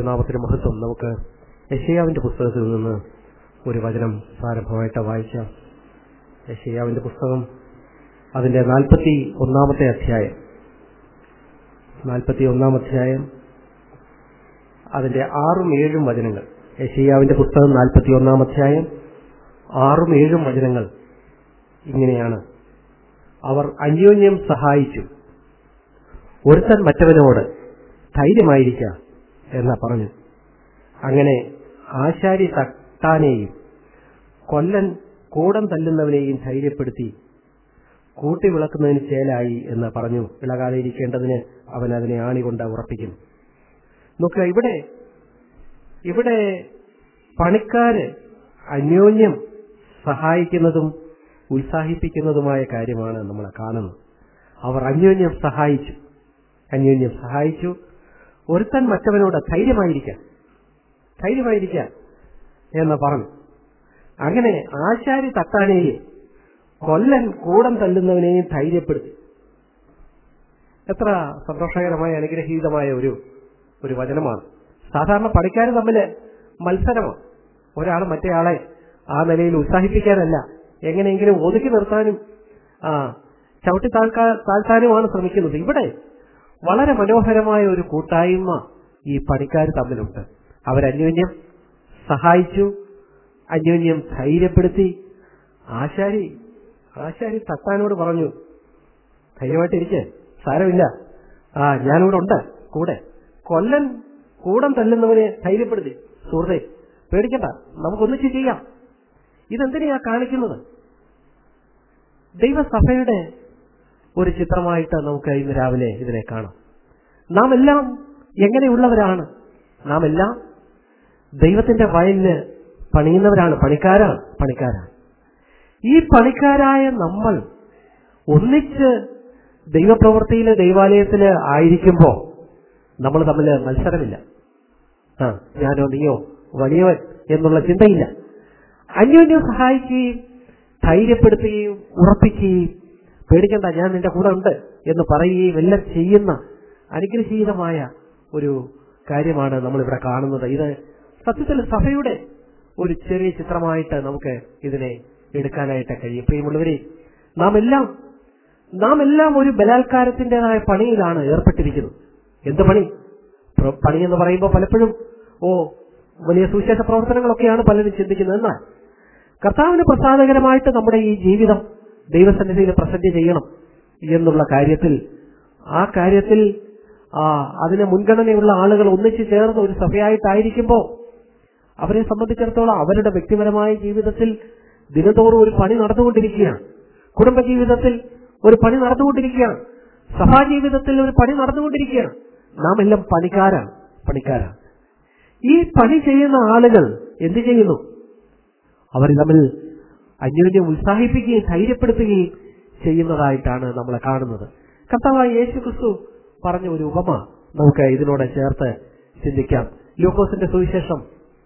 നാമത്തിന് മഹത്വം നമുക്ക് യശയാവിന്റെ പുസ്തകത്തിൽ നിന്ന് ഒരു വചനം പ്രാരംഭമായിട്ട് വായിക്കാം യശയാവിന്റെ പുസ്തകം അതിന്റെ നാൽപ്പത്തി ഒന്നാമത്തെ അധ്യായം നാൽപ്പത്തി ഒന്നാം അധ്യായം അതിന്റെ ആറും ഏഴും വചനങ്ങൾ യശയ്യാവിന്റെ പുസ്തകം നാൽപ്പത്തി ഒന്നാം അധ്യായം ആറും ഏഴും വചനങ്ങൾ ഇങ്ങനെയാണ് അവർ അന്യോന്യം സഹായിച്ചു ഒരുത്തൻ മറ്റവനോട് ധൈര്യമായിരിക്ക എന്ന പറഞ്ഞു അങ്ങനെ ആശാരി തട്ടാനെയും കൊല്ലൻ കൂടം തല്ലുന്നവനെയും ധൈര്യപ്പെടുത്തി കൂട്ടി വിളക്കുന്നതിന് ചേലായി എന്ന് പറഞ്ഞു ഇളകാതെ ഇരിക്കേണ്ടതിന് അവൻ അതിനെ ആണികൊണ്ട് ഉറപ്പിക്കുന്നു നോക്കുക ഇവിടെ ഇവിടെ പണിക്കാര് അന്യോന്യം സഹായിക്കുന്നതും ഉത്സാഹിപ്പിക്കുന്നതുമായ കാര്യമാണ് നമ്മൾ കാണുന്നത് അവർ അന്യോന്യം സഹായിച്ചു അന്യോന്യം സഹായിച്ചു ഒരുത്തൻ മറ്റവനോട് ധൈര്യമായിരിക്കാം ധൈര്യമായിരിക്കാം എന്ന് പറഞ്ഞു അങ്ങനെ ആശാരി തട്ടാനെയും കൊല്ലൻ കൂടം തല്ലുന്നവനെയും ധൈര്യപ്പെടുത്തി എത്ര സന്തോഷകരമായ അനുഗ്രഹീതമായ ഒരു ഒരു വചനമാണ് സാധാരണ പണിക്കാർ തമ്മിൽ മത്സരമാണ് ഒരാൾ മറ്റേയാളെ ആ നിലയിൽ ഉത്സാഹിപ്പിക്കാനല്ല എങ്ങനെയെങ്കിലും ഒതുക്കി നിർത്താനും ആ ചവിട്ടി താഴ്ക്കാ താഴ്ത്താനുമാണ് ശ്രമിക്കുന്നത് ഇവിടെ വളരെ മനോഹരമായ ഒരു കൂട്ടായ്മ ഈ പണിക്കാർ തമ്മിലുണ്ട് അവരന്യോന്യം സഹായിച്ചു അന്യോന്യം ധൈര്യപ്പെടുത്തി ആശാരി ആശാരി തട്ടാനോട് പറഞ്ഞു ധൈര്യമായിട്ടിരിക്കെ സാരമില്ല ആ ഞാനിവിടെ ഉണ്ട് കൂടെ കൊല്ലൻ കൂടം തല്ലുന്നവനെ ധൈര്യപ്പെടുത്തി സുഹൃത്തെ പേടിക്കണ്ട നമുക്കൊന്നിച്ച് ചെയ്യാം ഇതെന്തിനാ കാണിക്കുന്നത് ദൈവസഭയുടെ ഒരു ചിത്രമായിട്ട് നമുക്ക് ഇന്ന് രാവിലെ ഇതിനെ കാണാം നാം എല്ലാം എങ്ങനെയുള്ളവരാണ് നാം എല്ലാം ദൈവത്തിന്റെ വയലിന് പണിയുന്നവരാണ് പണിക്കാരാണ് പണിക്കാരാണ് ഈ പണിക്കാരായ നമ്മൾ ഒന്നിച്ച് ദൈവപ്രവൃത്തിയില് ദൈവാലയത്തില് ആയിരിക്കുമ്പോ നമ്മൾ തമ്മിൽ മത്സരമില്ല ആ ഞാനോ നീയോ വലിയവൻ എന്നുള്ള ചിന്തയില്ല അന്യോന്യം സഹായിക്കുകയും ധൈര്യപ്പെടുത്തുകയും ഉറപ്പിക്കുകയും പേടിക്കണ്ട ഞാൻ നിന്റെ കൂടെ ഉണ്ട് എന്ന് പറയുകയും എല്ലാം ചെയ്യുന്ന അനുഗ്രഹീതമായ ഒരു കാര്യമാണ് നമ്മളിവിടെ കാണുന്നത് ഇത് സത്യത്തിൽ സഭയുടെ ഒരു ചെറിയ ചിത്രമായിട്ട് നമുക്ക് ഇതിനെ എടുക്കാനായിട്ട് കഴിയും പ്രിയമുള്ളവരെ നാം എല്ലാം നാം എല്ലാം ഒരു ബലാത്കാരത്തിൻ്റെതായ പണിയിലാണ് ഏർപ്പെട്ടിരിക്കുന്നത് എന്ത് പണി പണി എന്ന് പറയുമ്പോൾ പലപ്പോഴും ഓ വലിയ സുവിശേഷ പ്രവർത്തനങ്ങളൊക്കെയാണ് പലരും ചിന്തിക്കുന്നത് എന്നാൽ കർത്താവിന് പ്രസാദകരമായിട്ട് നമ്മുടെ ഈ ജീവിതം ദൈവസന്നിധിയിൽ പ്രസന്റ് ചെയ്യണം എന്നുള്ള കാര്യത്തിൽ ആ കാര്യത്തിൽ ആ അതിന് മുൻഗണനയുള്ള ആളുകൾ ഒന്നിച്ചു ചേർന്ന് ഒരു സഭയായിട്ടായിരിക്കുമ്പോൾ അവരെ സംബന്ധിച്ചിടത്തോളം അവരുടെ വ്യക്തിപരമായ ജീവിതത്തിൽ ദിനതോറും ഒരു പണി നടന്നുകൊണ്ടിരിക്കുകയാണ് കുടുംബജീവിതത്തിൽ ഒരു പണി നടന്നുകൊണ്ടിരിക്കുകയാണ് സഭാജീവിതത്തിൽ ഒരു പണി നടന്നുകൊണ്ടിരിക്കുകയാണ് നാം എല്ലാം പണിക്കാരാണ് പണിക്കാരാണ് ഈ പണി ചെയ്യുന്ന ആളുകൾ എന്ത് ചെയ്യുന്നു അവർ തമ്മിൽ അന്യോന്യം ഉത്സാഹിപ്പിക്കുകയും ധൈര്യപ്പെടുത്തുകയും ചെയ്യുന്നതായിട്ടാണ് നമ്മൾ കാണുന്നത് കർത്താവായ യേശു ക്രിസ്തു പറഞ്ഞ ഒരു ഉപമ നമുക്ക് ഇതിനോട് ചേർത്ത് ചിന്തിക്കാം ലൂക്കോസിന്റെ സുവിശേഷം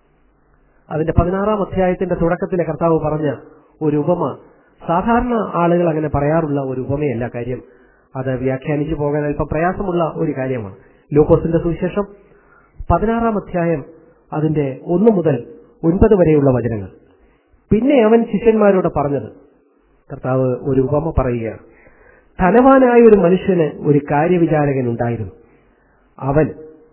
അതിന്റെ പതിനാറാം അധ്യായത്തിന്റെ തുടക്കത്തിലെ കർത്താവ് പറഞ്ഞ ഒരു ഉപമ സാധാരണ ആളുകൾ അങ്ങനെ പറയാറുള്ള ഒരു ഉപമയല്ല കാര്യം അത് വ്യാഖ്യാനിച്ചു പോകാൻ അല്പം പ്രയാസമുള്ള ഒരു കാര്യമാണ് ലൂക്കോസിന്റെ സുവിശേഷം പതിനാറാം അധ്യായം അതിന്റെ ഒന്നു മുതൽ ഒൻപത് വരെയുള്ള വചനങ്ങൾ പിന്നെ അവൻ ശിഷ്യന്മാരോട് പറഞ്ഞത് കർത്താവ് ഒരു ഉപമ പറയുകയാണ് ധനവാനായ ഒരു മനുഷ്യന് ഒരു കാര്യവിചാരകൻ ഉണ്ടായിരുന്നു അവൻ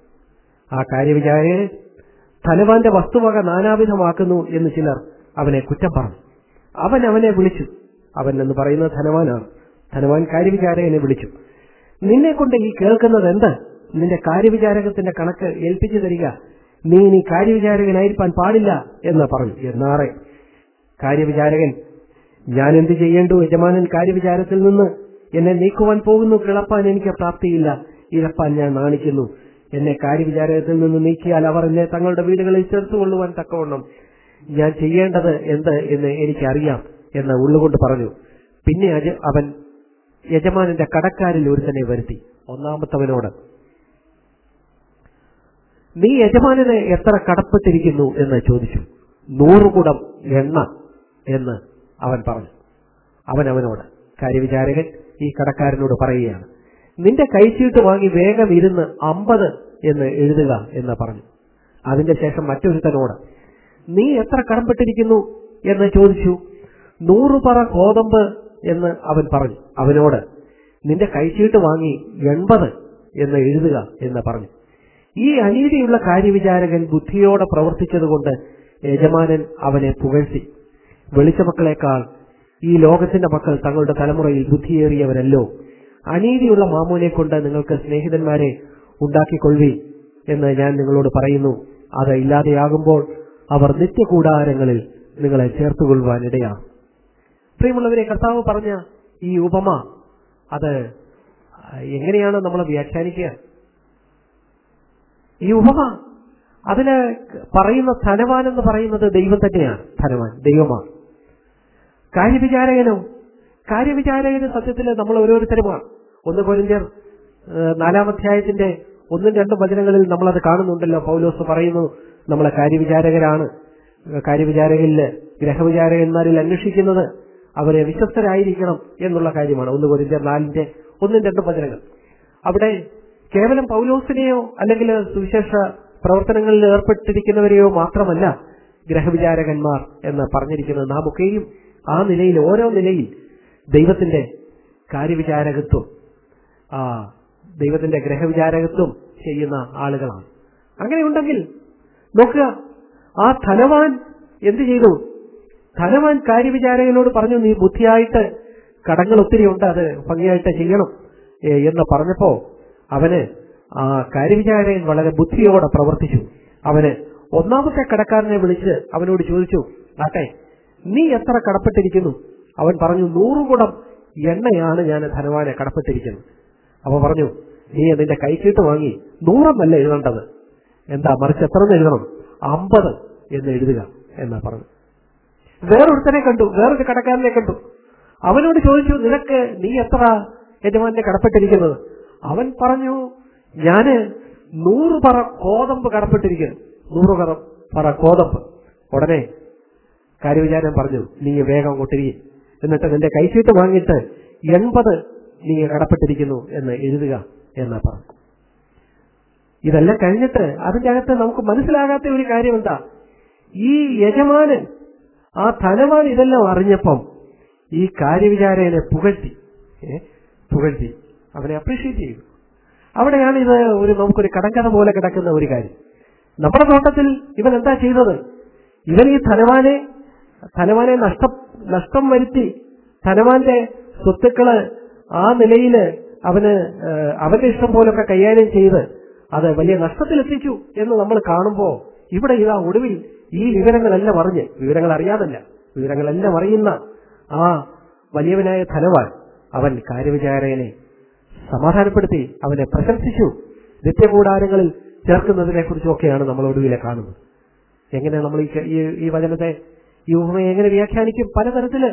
ആ കാര്യവിചാരകൻ ധനവാന്റെ വസ്തുവക നാനാവിധമാക്കുന്നു എന്ന് ചിലർ അവനെ കുറ്റം പറഞ്ഞു അവൻ അവനെ വിളിച്ചു അവൻ എന്ന് പറയുന്നത് ധനവാനാണ് ധനവാൻ കാര്യവിചാരകനെ വിളിച്ചു നിന്നെ കൊണ്ട് ഈ കേൾക്കുന്നത് എന്ത് നിന്റെ കാര്യവിചാരകത്തിന്റെ കണക്ക് ഏൽപ്പിച്ചു തരിക നീ ഇനി കാര്യവിചാരകനായിരിക്കാൻ പാടില്ല എന്ന് പറഞ്ഞു എന്നാറെ കാര്യവിചാരകൻ ഞാൻ എന്ത് ചെയ്യേണ്ടു യജമാനൻ കാര്യവിചാരത്തിൽ നിന്ന് എന്നെ നീക്കുവാൻ പോകുന്നു കിളപ്പാൻ എനിക്ക് പ്രാപ്തിയില്ല ഇഴപ്പാൻ ഞാൻ നാണിക്കുന്നു എന്നെ കാര്യവിചാരകത്തിൽ നിന്ന് നീക്കിയാൽ അവർ എന്നെ തങ്ങളുടെ വീടുകളിൽ ചേർത്തുകൊള്ളുവാൻ തക്കവണ്ണം ഞാൻ ചെയ്യേണ്ടത് എന്ത് എന്ന് എനിക്കറിയാം എന്ന് ഉള്ളുകൊണ്ട് പറഞ്ഞു പിന്നെ അവൻ യജമാനന്റെ കടക്കാരിൽ ഒരുത്തനെ വരുത്തി ഒന്നാമത്തവനോട് നീ യജമാനന് എത്ര കടപ്പെട്ടിരിക്കുന്നു എന്ന് ചോദിച്ചു നൂറുകുടം എണ്ണ എന്ന് അവൻ പറഞ്ഞു അവൻ അവനോട് കാര്യവിചാരകൻ ഈ കടക്കാരനോട് പറയുകയാണ് നിന്റെ കൈച്ചീട്ട് വാങ്ങി വേഗം ഇരുന്ന് അമ്പത് എന്ന് എഴുതുക എന്ന് പറഞ്ഞു അതിന്റെ ശേഷം മറ്റൊരുത്തനോട് നീ എത്ര കടംപെട്ടിരിക്കുന്നു എന്ന് ചോദിച്ചു നൂറു പറ ഗോതമ്പ് എന്ന് അവൻ പറഞ്ഞു അവനോട് നിന്റെ കൈച്ചീട്ട് വാങ്ങി എൺപത് എന്ന് എഴുതുക എന്ന് പറഞ്ഞു ഈ അനീതിയുള്ള കാര്യവിചാരകൻ ബുദ്ധിയോടെ പ്രവർത്തിച്ചതുകൊണ്ട് യജമാനൻ അവനെ പുകഴ്ത്തി വെളിച്ചമക്കളെക്കാൾ ഈ ലോകത്തിന്റെ മക്കൾ തങ്ങളുടെ തലമുറയിൽ ബുദ്ധിയേറിയവരല്ലോ അനീതിയുള്ള മാമോനെ കൊണ്ട് നിങ്ങൾക്ക് സ്നേഹിതന്മാരെ ഉണ്ടാക്കിക്കൊള്ളി എന്ന് ഞാൻ നിങ്ങളോട് പറയുന്നു അത് ഇല്ലാതെയാകുമ്പോൾ അവർ നിത്യകൂടാരങ്ങളിൽ നിങ്ങളെ ചേർത്തുകൊള്ളുവാൻ ഇടയാണ് പ്രിയമുള്ളവരെ കർത്താവ് പറഞ്ഞ ഈ ഉപമ അത് എങ്ങനെയാണ് നമ്മൾ വ്യാഖ്യാനിക്കുക ഈ ഉപമ അതില് പറയുന്ന ധനവാൻ എന്ന് പറയുന്നത് ദൈവം തന്നെയാണ് ധനവാൻ ദൈവമാണ് കാര്യവിചാരകനോ കാര്യവിചാരകന് സത്യത്തിൽ നമ്മൾ ഓരോരുത്തരുമാണ് ഒന്ന് കൊരിന്ത്യർ ഏഹ്, നാലാം അധ്യായത്തിന്റെ ഒന്നും രണ്ടും വചനങ്ങളിൽ നമ്മളത് കാണുന്നുണ്ടല്ലോ പൗലോസ് പറയുന്നു നമ്മളെ കാര്യവിചാരകരാണ് ഏഹ്, കാര്യവിചാരകരില് ഗ്രഹവിചാരകന്മാരിൽ അന്വേഷിക്കുന്നത് അവരെ വിശ്വസ്തരായിരിക്കണം എന്നുള്ള കാര്യമാണ് ഒന്ന് കൊരിന്ത്യർ നാലിന്റെ ഒന്നും രണ്ടും വചനങ്ങൾ അവിടെ കേവലം പൗലോസിനെയോ അല്ലെങ്കിൽ സുവിശേഷ പ്രവർത്തനങ്ങളിൽ ഏർപ്പെട്ടിരിക്കുന്നവരെയോ മാത്രമല്ല ഗ്രഹവിചാരകന്മാർ എന്ന് പറഞ്ഞിരിക്കുന്നത് നാം ഒക്കെയും ആ നിലയിൽ ഓരോ നിലയിൽ ദൈവത്തിന്റെ കാര്യവിചാരകത്വം ആ ദൈവത്തിന്റെ ഗ്രഹവിചാരകത്വം ചെയ്യുന്ന ആളുകളാണ് അങ്ങനെയുണ്ടെങ്കിൽ നോക്കുക ആ ധനവാൻ എന്ത് ചെയ്തു ധനവാൻ കാര്യവിചാരകനോട് പറഞ്ഞു നീ ബുദ്ധിയായിട്ട് കടങ്ങൾ ഒത്തിരി ഉണ്ട് അത് ഭംഗിയായിട്ട് ചെയ്യണം ഏ, എന്ന് പറഞ്ഞപ്പോ അവന് ആ കാര്യവിചാരകൻ വളരെ ബുദ്ധിയോടെ പ്രവർത്തിച്ചു അവന് ഒന്നാമത്തെ കടക്കാരനെ വിളിച്ച് അവനോട് ചോദിച്ചു ആട്ടെ നീ എത്ര കടപ്പെട്ടിരിക്കുന്നു അവൻ പറഞ്ഞു നൂറ് കുടം എണ്ണയാണ് ഞാൻ ധനവാനെ കടപ്പെട്ടിരിക്കുന്നത് അപ്പൊ പറഞ്ഞു നീ അതിന്റെ കൈച്ചീട്ട് വാങ്ങി നൂറെന്നല്ല എഴുതേണ്ടത് എന്താ മറിച്ച് എത്ര എന്ന് എഴുതണം അമ്പത് എന്ന് എഴുതുക എന്നാ പറഞ്ഞു വേറൊരുത്തനെ കണ്ടു വേറൊരു കടക്കാരനെ കണ്ടു അവനോട് ചോദിച്ചു നിനക്ക് നീ എത്ര യജമാനെ കടപ്പെട്ടിരിക്കുന്നത് അവൻ പറഞ്ഞു ഞാന് നൂറ് പറ കോതമ്പ് കടപ്പെട്ടിരിക്കുന്നു നൂറ് പറ പറ കോതമ്പ് ഉടനെ കാര്യവിചാരം പറഞ്ഞു നീ വേഗം അങ്ങോട്ടിരിക്കും എന്നിട്ട് നിന്റെ കൈച്ചീട്ട് വാങ്ങിയിട്ട് എൺപത് നീ കടപ്പെട്ടിരിക്കുന്നു എന്ന് എഴുതുക എന്ന് പറഞ്ഞു ഇതെല്ലാം കഴിഞ്ഞിട്ട് അതിന്റെ അകത്ത് നമുക്ക് മനസ്സിലാകാത്ത ഒരു കാര്യം എന്താ ഈ യജമാനൻ ആ ധനവാൻ ഇതെല്ലാം അറിഞ്ഞപ്പം ഈ കാര്യവിചാരനെ പുകഴ്ത്തി ഏ? പുകഴ്ത്തി അവനെ അപ്രീഷിയേറ്റ് ചെയ്തു അവിടെയാണ് ഇത് ഒരു നമുക്കൊരു കടങ്കഥ പോലെ കിടക്കുന്ന ഒരു കാര്യം നമ്മുടെ നോട്ടത്തിൽ ഇവൻ എന്താ ചെയ്തത് ഇവൻ ഈ ധനവാനെ ധനവാനെ നഷ്ടം നഷ്ടം വരുത്തി ധനവാന്റെ സ്വത്തുക്കള് ആ നിലയില് അവന് ഏഹ്, അവന്റെ ഇഷ്ടം പോലൊക്കെ കൈകാര്യം ചെയ്ത് അത് വലിയ നഷ്ടത്തിലെത്തിച്ചു എന്ന് നമ്മൾ കാണുമ്പോ ഇവിടെ ഇതാ ഒടുവിൽ ഈ വിവരങ്ങളെല്ലാം അറിഞ്ഞ് വിവരങ്ങൾ അറിയാതല്ല വിവരങ്ങളെല്ലാം അറിയുന്ന ആ വലിയവനായ ധനവാൻ അവൻ കാര്യവിചാരകനെ സമാധാനപ്പെടുത്തി അവനെ പ്രശംസിച്ചു നിത്യകൂടാരങ്ങളിൽ ചേർക്കുന്നതിനെ കുറിച്ചൊക്കെയാണ് നമ്മൾ ഒടുവിലെ കാണുന്നത് എങ്ങനെ നമ്മൾ ഈ ക- ഈ- ഈ വചനത്തെ ഈ ഉപമയെ എങ്ങനെ വ്യാഖ്യാനിക്കും പലതരത്തില്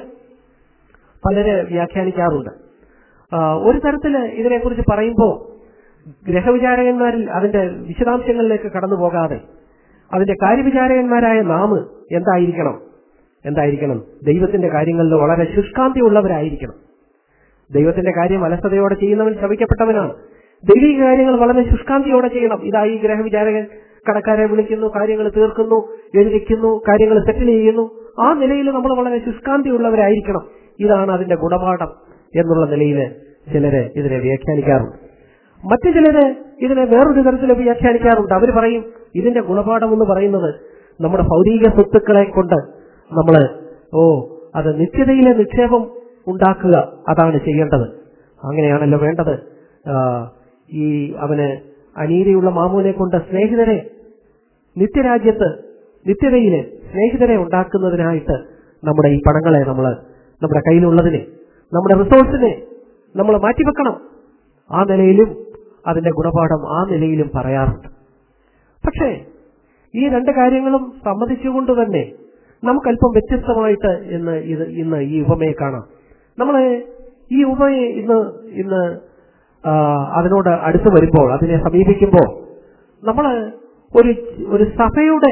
പലര് വ്യാഖ്യാനിക്കാറുണ്ട് ആ, ഒരു തരത്തില് ഇതിനെക്കുറിച്ച് പറയുമ്പോൾ ഗ്രഹവിചാരകന്മാരിൽ അതിന്റെ വിശദാംശങ്ങളിലേക്ക് കടന്നു പോകാതെ അതിന്റെ കാര്യവിചാരകന്മാരായ നാം എന്തായിരിക്കണം എന്തായിരിക്കണം ദൈവത്തിന്റെ കാര്യങ്ങളിൽ വളരെ ശുഷ്കാന്തി ഉള്ളവരായിരിക്കണം ദൈവത്തിന്റെ കാര്യം അലസതയോടെ ചെയ്യുന്നവൻ ശവിക്കപ്പെട്ടവനാണ് ദൈവിക കാര്യങ്ങൾ വളരെ ശുഷ്കാന്തിയോടെ ചെയ്യണം ഇതാ ഈ ഗ്രഹവിചാരകൻ കടക്കാരെ വിളിക്കുന്നു കാര്യങ്ങൾ തീർക്കുന്നു എഴുതിക്കുന്നു കാര്യങ്ങൾ സെറ്റിൽ ചെയ്യുന്നു ആ നിലയിൽ നമ്മൾ വളരെ ശുഷ്കാന്തി ഉള്ളവരായിരിക്കണം ഇതാണ് അതിന്റെ ഗുണപാഠം എന്നുള്ള നിലയിൽ ചിലര് ഇതിനെ വ്യാഖ്യാനിക്കാറുണ്ട് മറ്റു ചിലര് ഇതിനെ വേറൊരു തരത്തിൽ വ്യാഖ്യാനിക്കാറുണ്ട് അവർ പറയും ഇതിന്റെ ഗുണപാഠം എന്ന് പറയുന്നത് നമ്മുടെ ഭൗതിക സ്വത്തുക്കളെ കൊണ്ട് നമ്മൾ ഓ അത് നിത്യതയിലെ നിക്ഷേപം ഉണ്ടാക്കുക അതാണ് ചെയ്യേണ്ടത് അങ്ങനെയാണല്ലോ വേണ്ടത് ആ, ഈ അവന് അനീതിയുള്ള മാമൂനെ കൊണ്ട് സ്നേഹിതരെ നിത്യരാജ്യത്ത് നിത്യതയില് സ്നേഹിതരെ ഉണ്ടാക്കുന്നതിനായിട്ട് നമ്മുടെ ഈ പണങ്ങളെ നമ്മൾ നമ്മുടെ കയ്യിലുള്ളതിനെ നമ്മുടെ റിസോഴ്സിനെ നമ്മൾ മാറ്റിവെക്കണം ആ നിലയിലും അതിന്റെ ഗുണപാഠം ആ നിലയിലും പറയാറുണ്ട് പക്ഷേ ഈ രണ്ട് കാര്യങ്ങളും സമ്മതിച്ചുകൊണ്ട് തന്നെ നമുക്കല്പം വ്യത്യസ്തമായിട്ട് ഇന്ന് ഇത് ഇന്ന് ഈ ഉപമയെ കാണാം നമ്മൾ ഈ ഉപമയെ ഇന്ന് ഇന്ന് ആ, അതിനോട് അടുത്ത് വരുമ്പോൾ അതിനെ സമീപിക്കുമ്പോൾ നമ്മൾ ഒരു ഒരു സഭയുടെ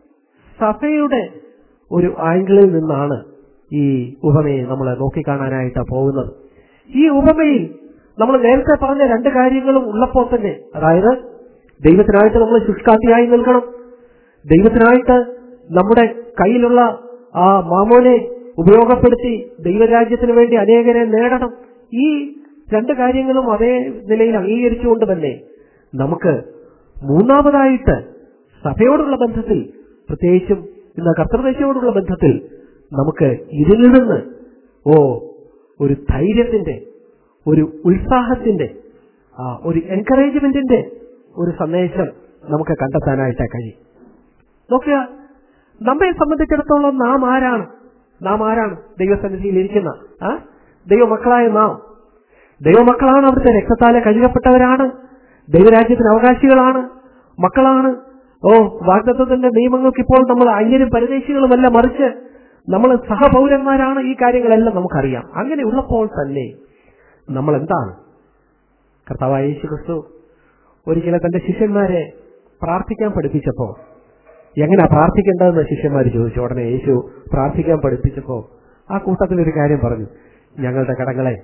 സഭയുടെ ഒരു ആംഗിളിൽ നിന്നാണ് ഈ ഉപമയെ നമ്മൾ നോക്കിക്കാണാനായിട്ട് പോകുന്നത് ഈ ഉപമയിൽ നമ്മൾ നേരത്തെ പറഞ്ഞ രണ്ട് കാര്യങ്ങളും ഉള്ളപ്പോൾ തന്നെ അതായത് ദൈവത്തിനായിട്ട് നമ്മൾ ശുഷ്കാന്തിയായി നിൽക്കണം ദൈവത്തിനായിട്ട് നമ്മുടെ കയ്യിലുള്ള ആ മാമോനെ ഉപയോഗപ്പെടുത്തി ദൈവരാജ്യത്തിന് വേണ്ടി അനേകരെ നേടണം ഈ രണ്ട് കാര്യങ്ങളും അതേ നിലയിൽ അംഗീകരിച്ചുകൊണ്ട് തന്നെ നമുക്ക് മൂന്നാമതായിട്ട് സഭയോടുള്ള ബന്ധത്തിൽ പ്രത്യേകിച്ചും ഇന്ന് കർത്തൃദേശയോടുള്ള ബന്ധത്തിൽ നമുക്ക് ഇതിൽ നിന്ന് ഓ ഒരു ധൈര്യത്തിന്റെ ഒരു ഉത്സാഹത്തിന്റെ ആ ഒരു എൻകറേജ്മെന്റിന്റെ ഒരു സന്ദേശം നമുക്ക് കണ്ടെത്താനായിട്ട് കഴിയും നോക്കുക നമ്മെ സംബന്ധിച്ചിടത്തോളം നാം ആരാണ് നാം ആരാണ് ദൈവസന്നിധിയിൽ ഇരിക്കുന്ന ആ ദൈവമക്കളായ നാം ദൈവമക്കളാണ് അവിടുത്തെ രക്തത്താലെ കഴുകപ്പെട്ടവരാണ് ദൈവരാജ്യത്തിന് അവകാശികളാണ് മക്കളാണ് ഓ വാഗ്ദത്വത്തിന്റെ നിയമങ്ങൾക്ക് ഇപ്പോൾ നമ്മൾ അന്യരും പരദേശികളുമല്ല മറിച്ച് നമ്മൾ സഹപൗരന്മാരാണ് ഈ കാര്യങ്ങളെല്ലാം നമുക്കറിയാം അങ്ങനെ ഉള്ളപ്പോൾ തന്നെ നമ്മൾ എന്താണ് കർത്താവായ യേശു ക്രിസ്തു ഒരിക്കലും തന്റെ ശിഷ്യന്മാരെ പ്രാർത്ഥിക്കാൻ പഠിപ്പിച്ചപ്പോ എങ്ങനെയാ പ്രാർത്ഥിക്കേണ്ടതെന്ന് ശിഷ്യന്മാർ ചോദിച്ചു ഉടനെ യേശു പ്രാർത്ഥിക്കാൻ പഠിപ്പിച്ചപ്പോ ആ കൂട്ടത്തിൽ ഒരു കാര്യം പറഞ്ഞു ഞങ്ങളുടെ കടങ്ങളെ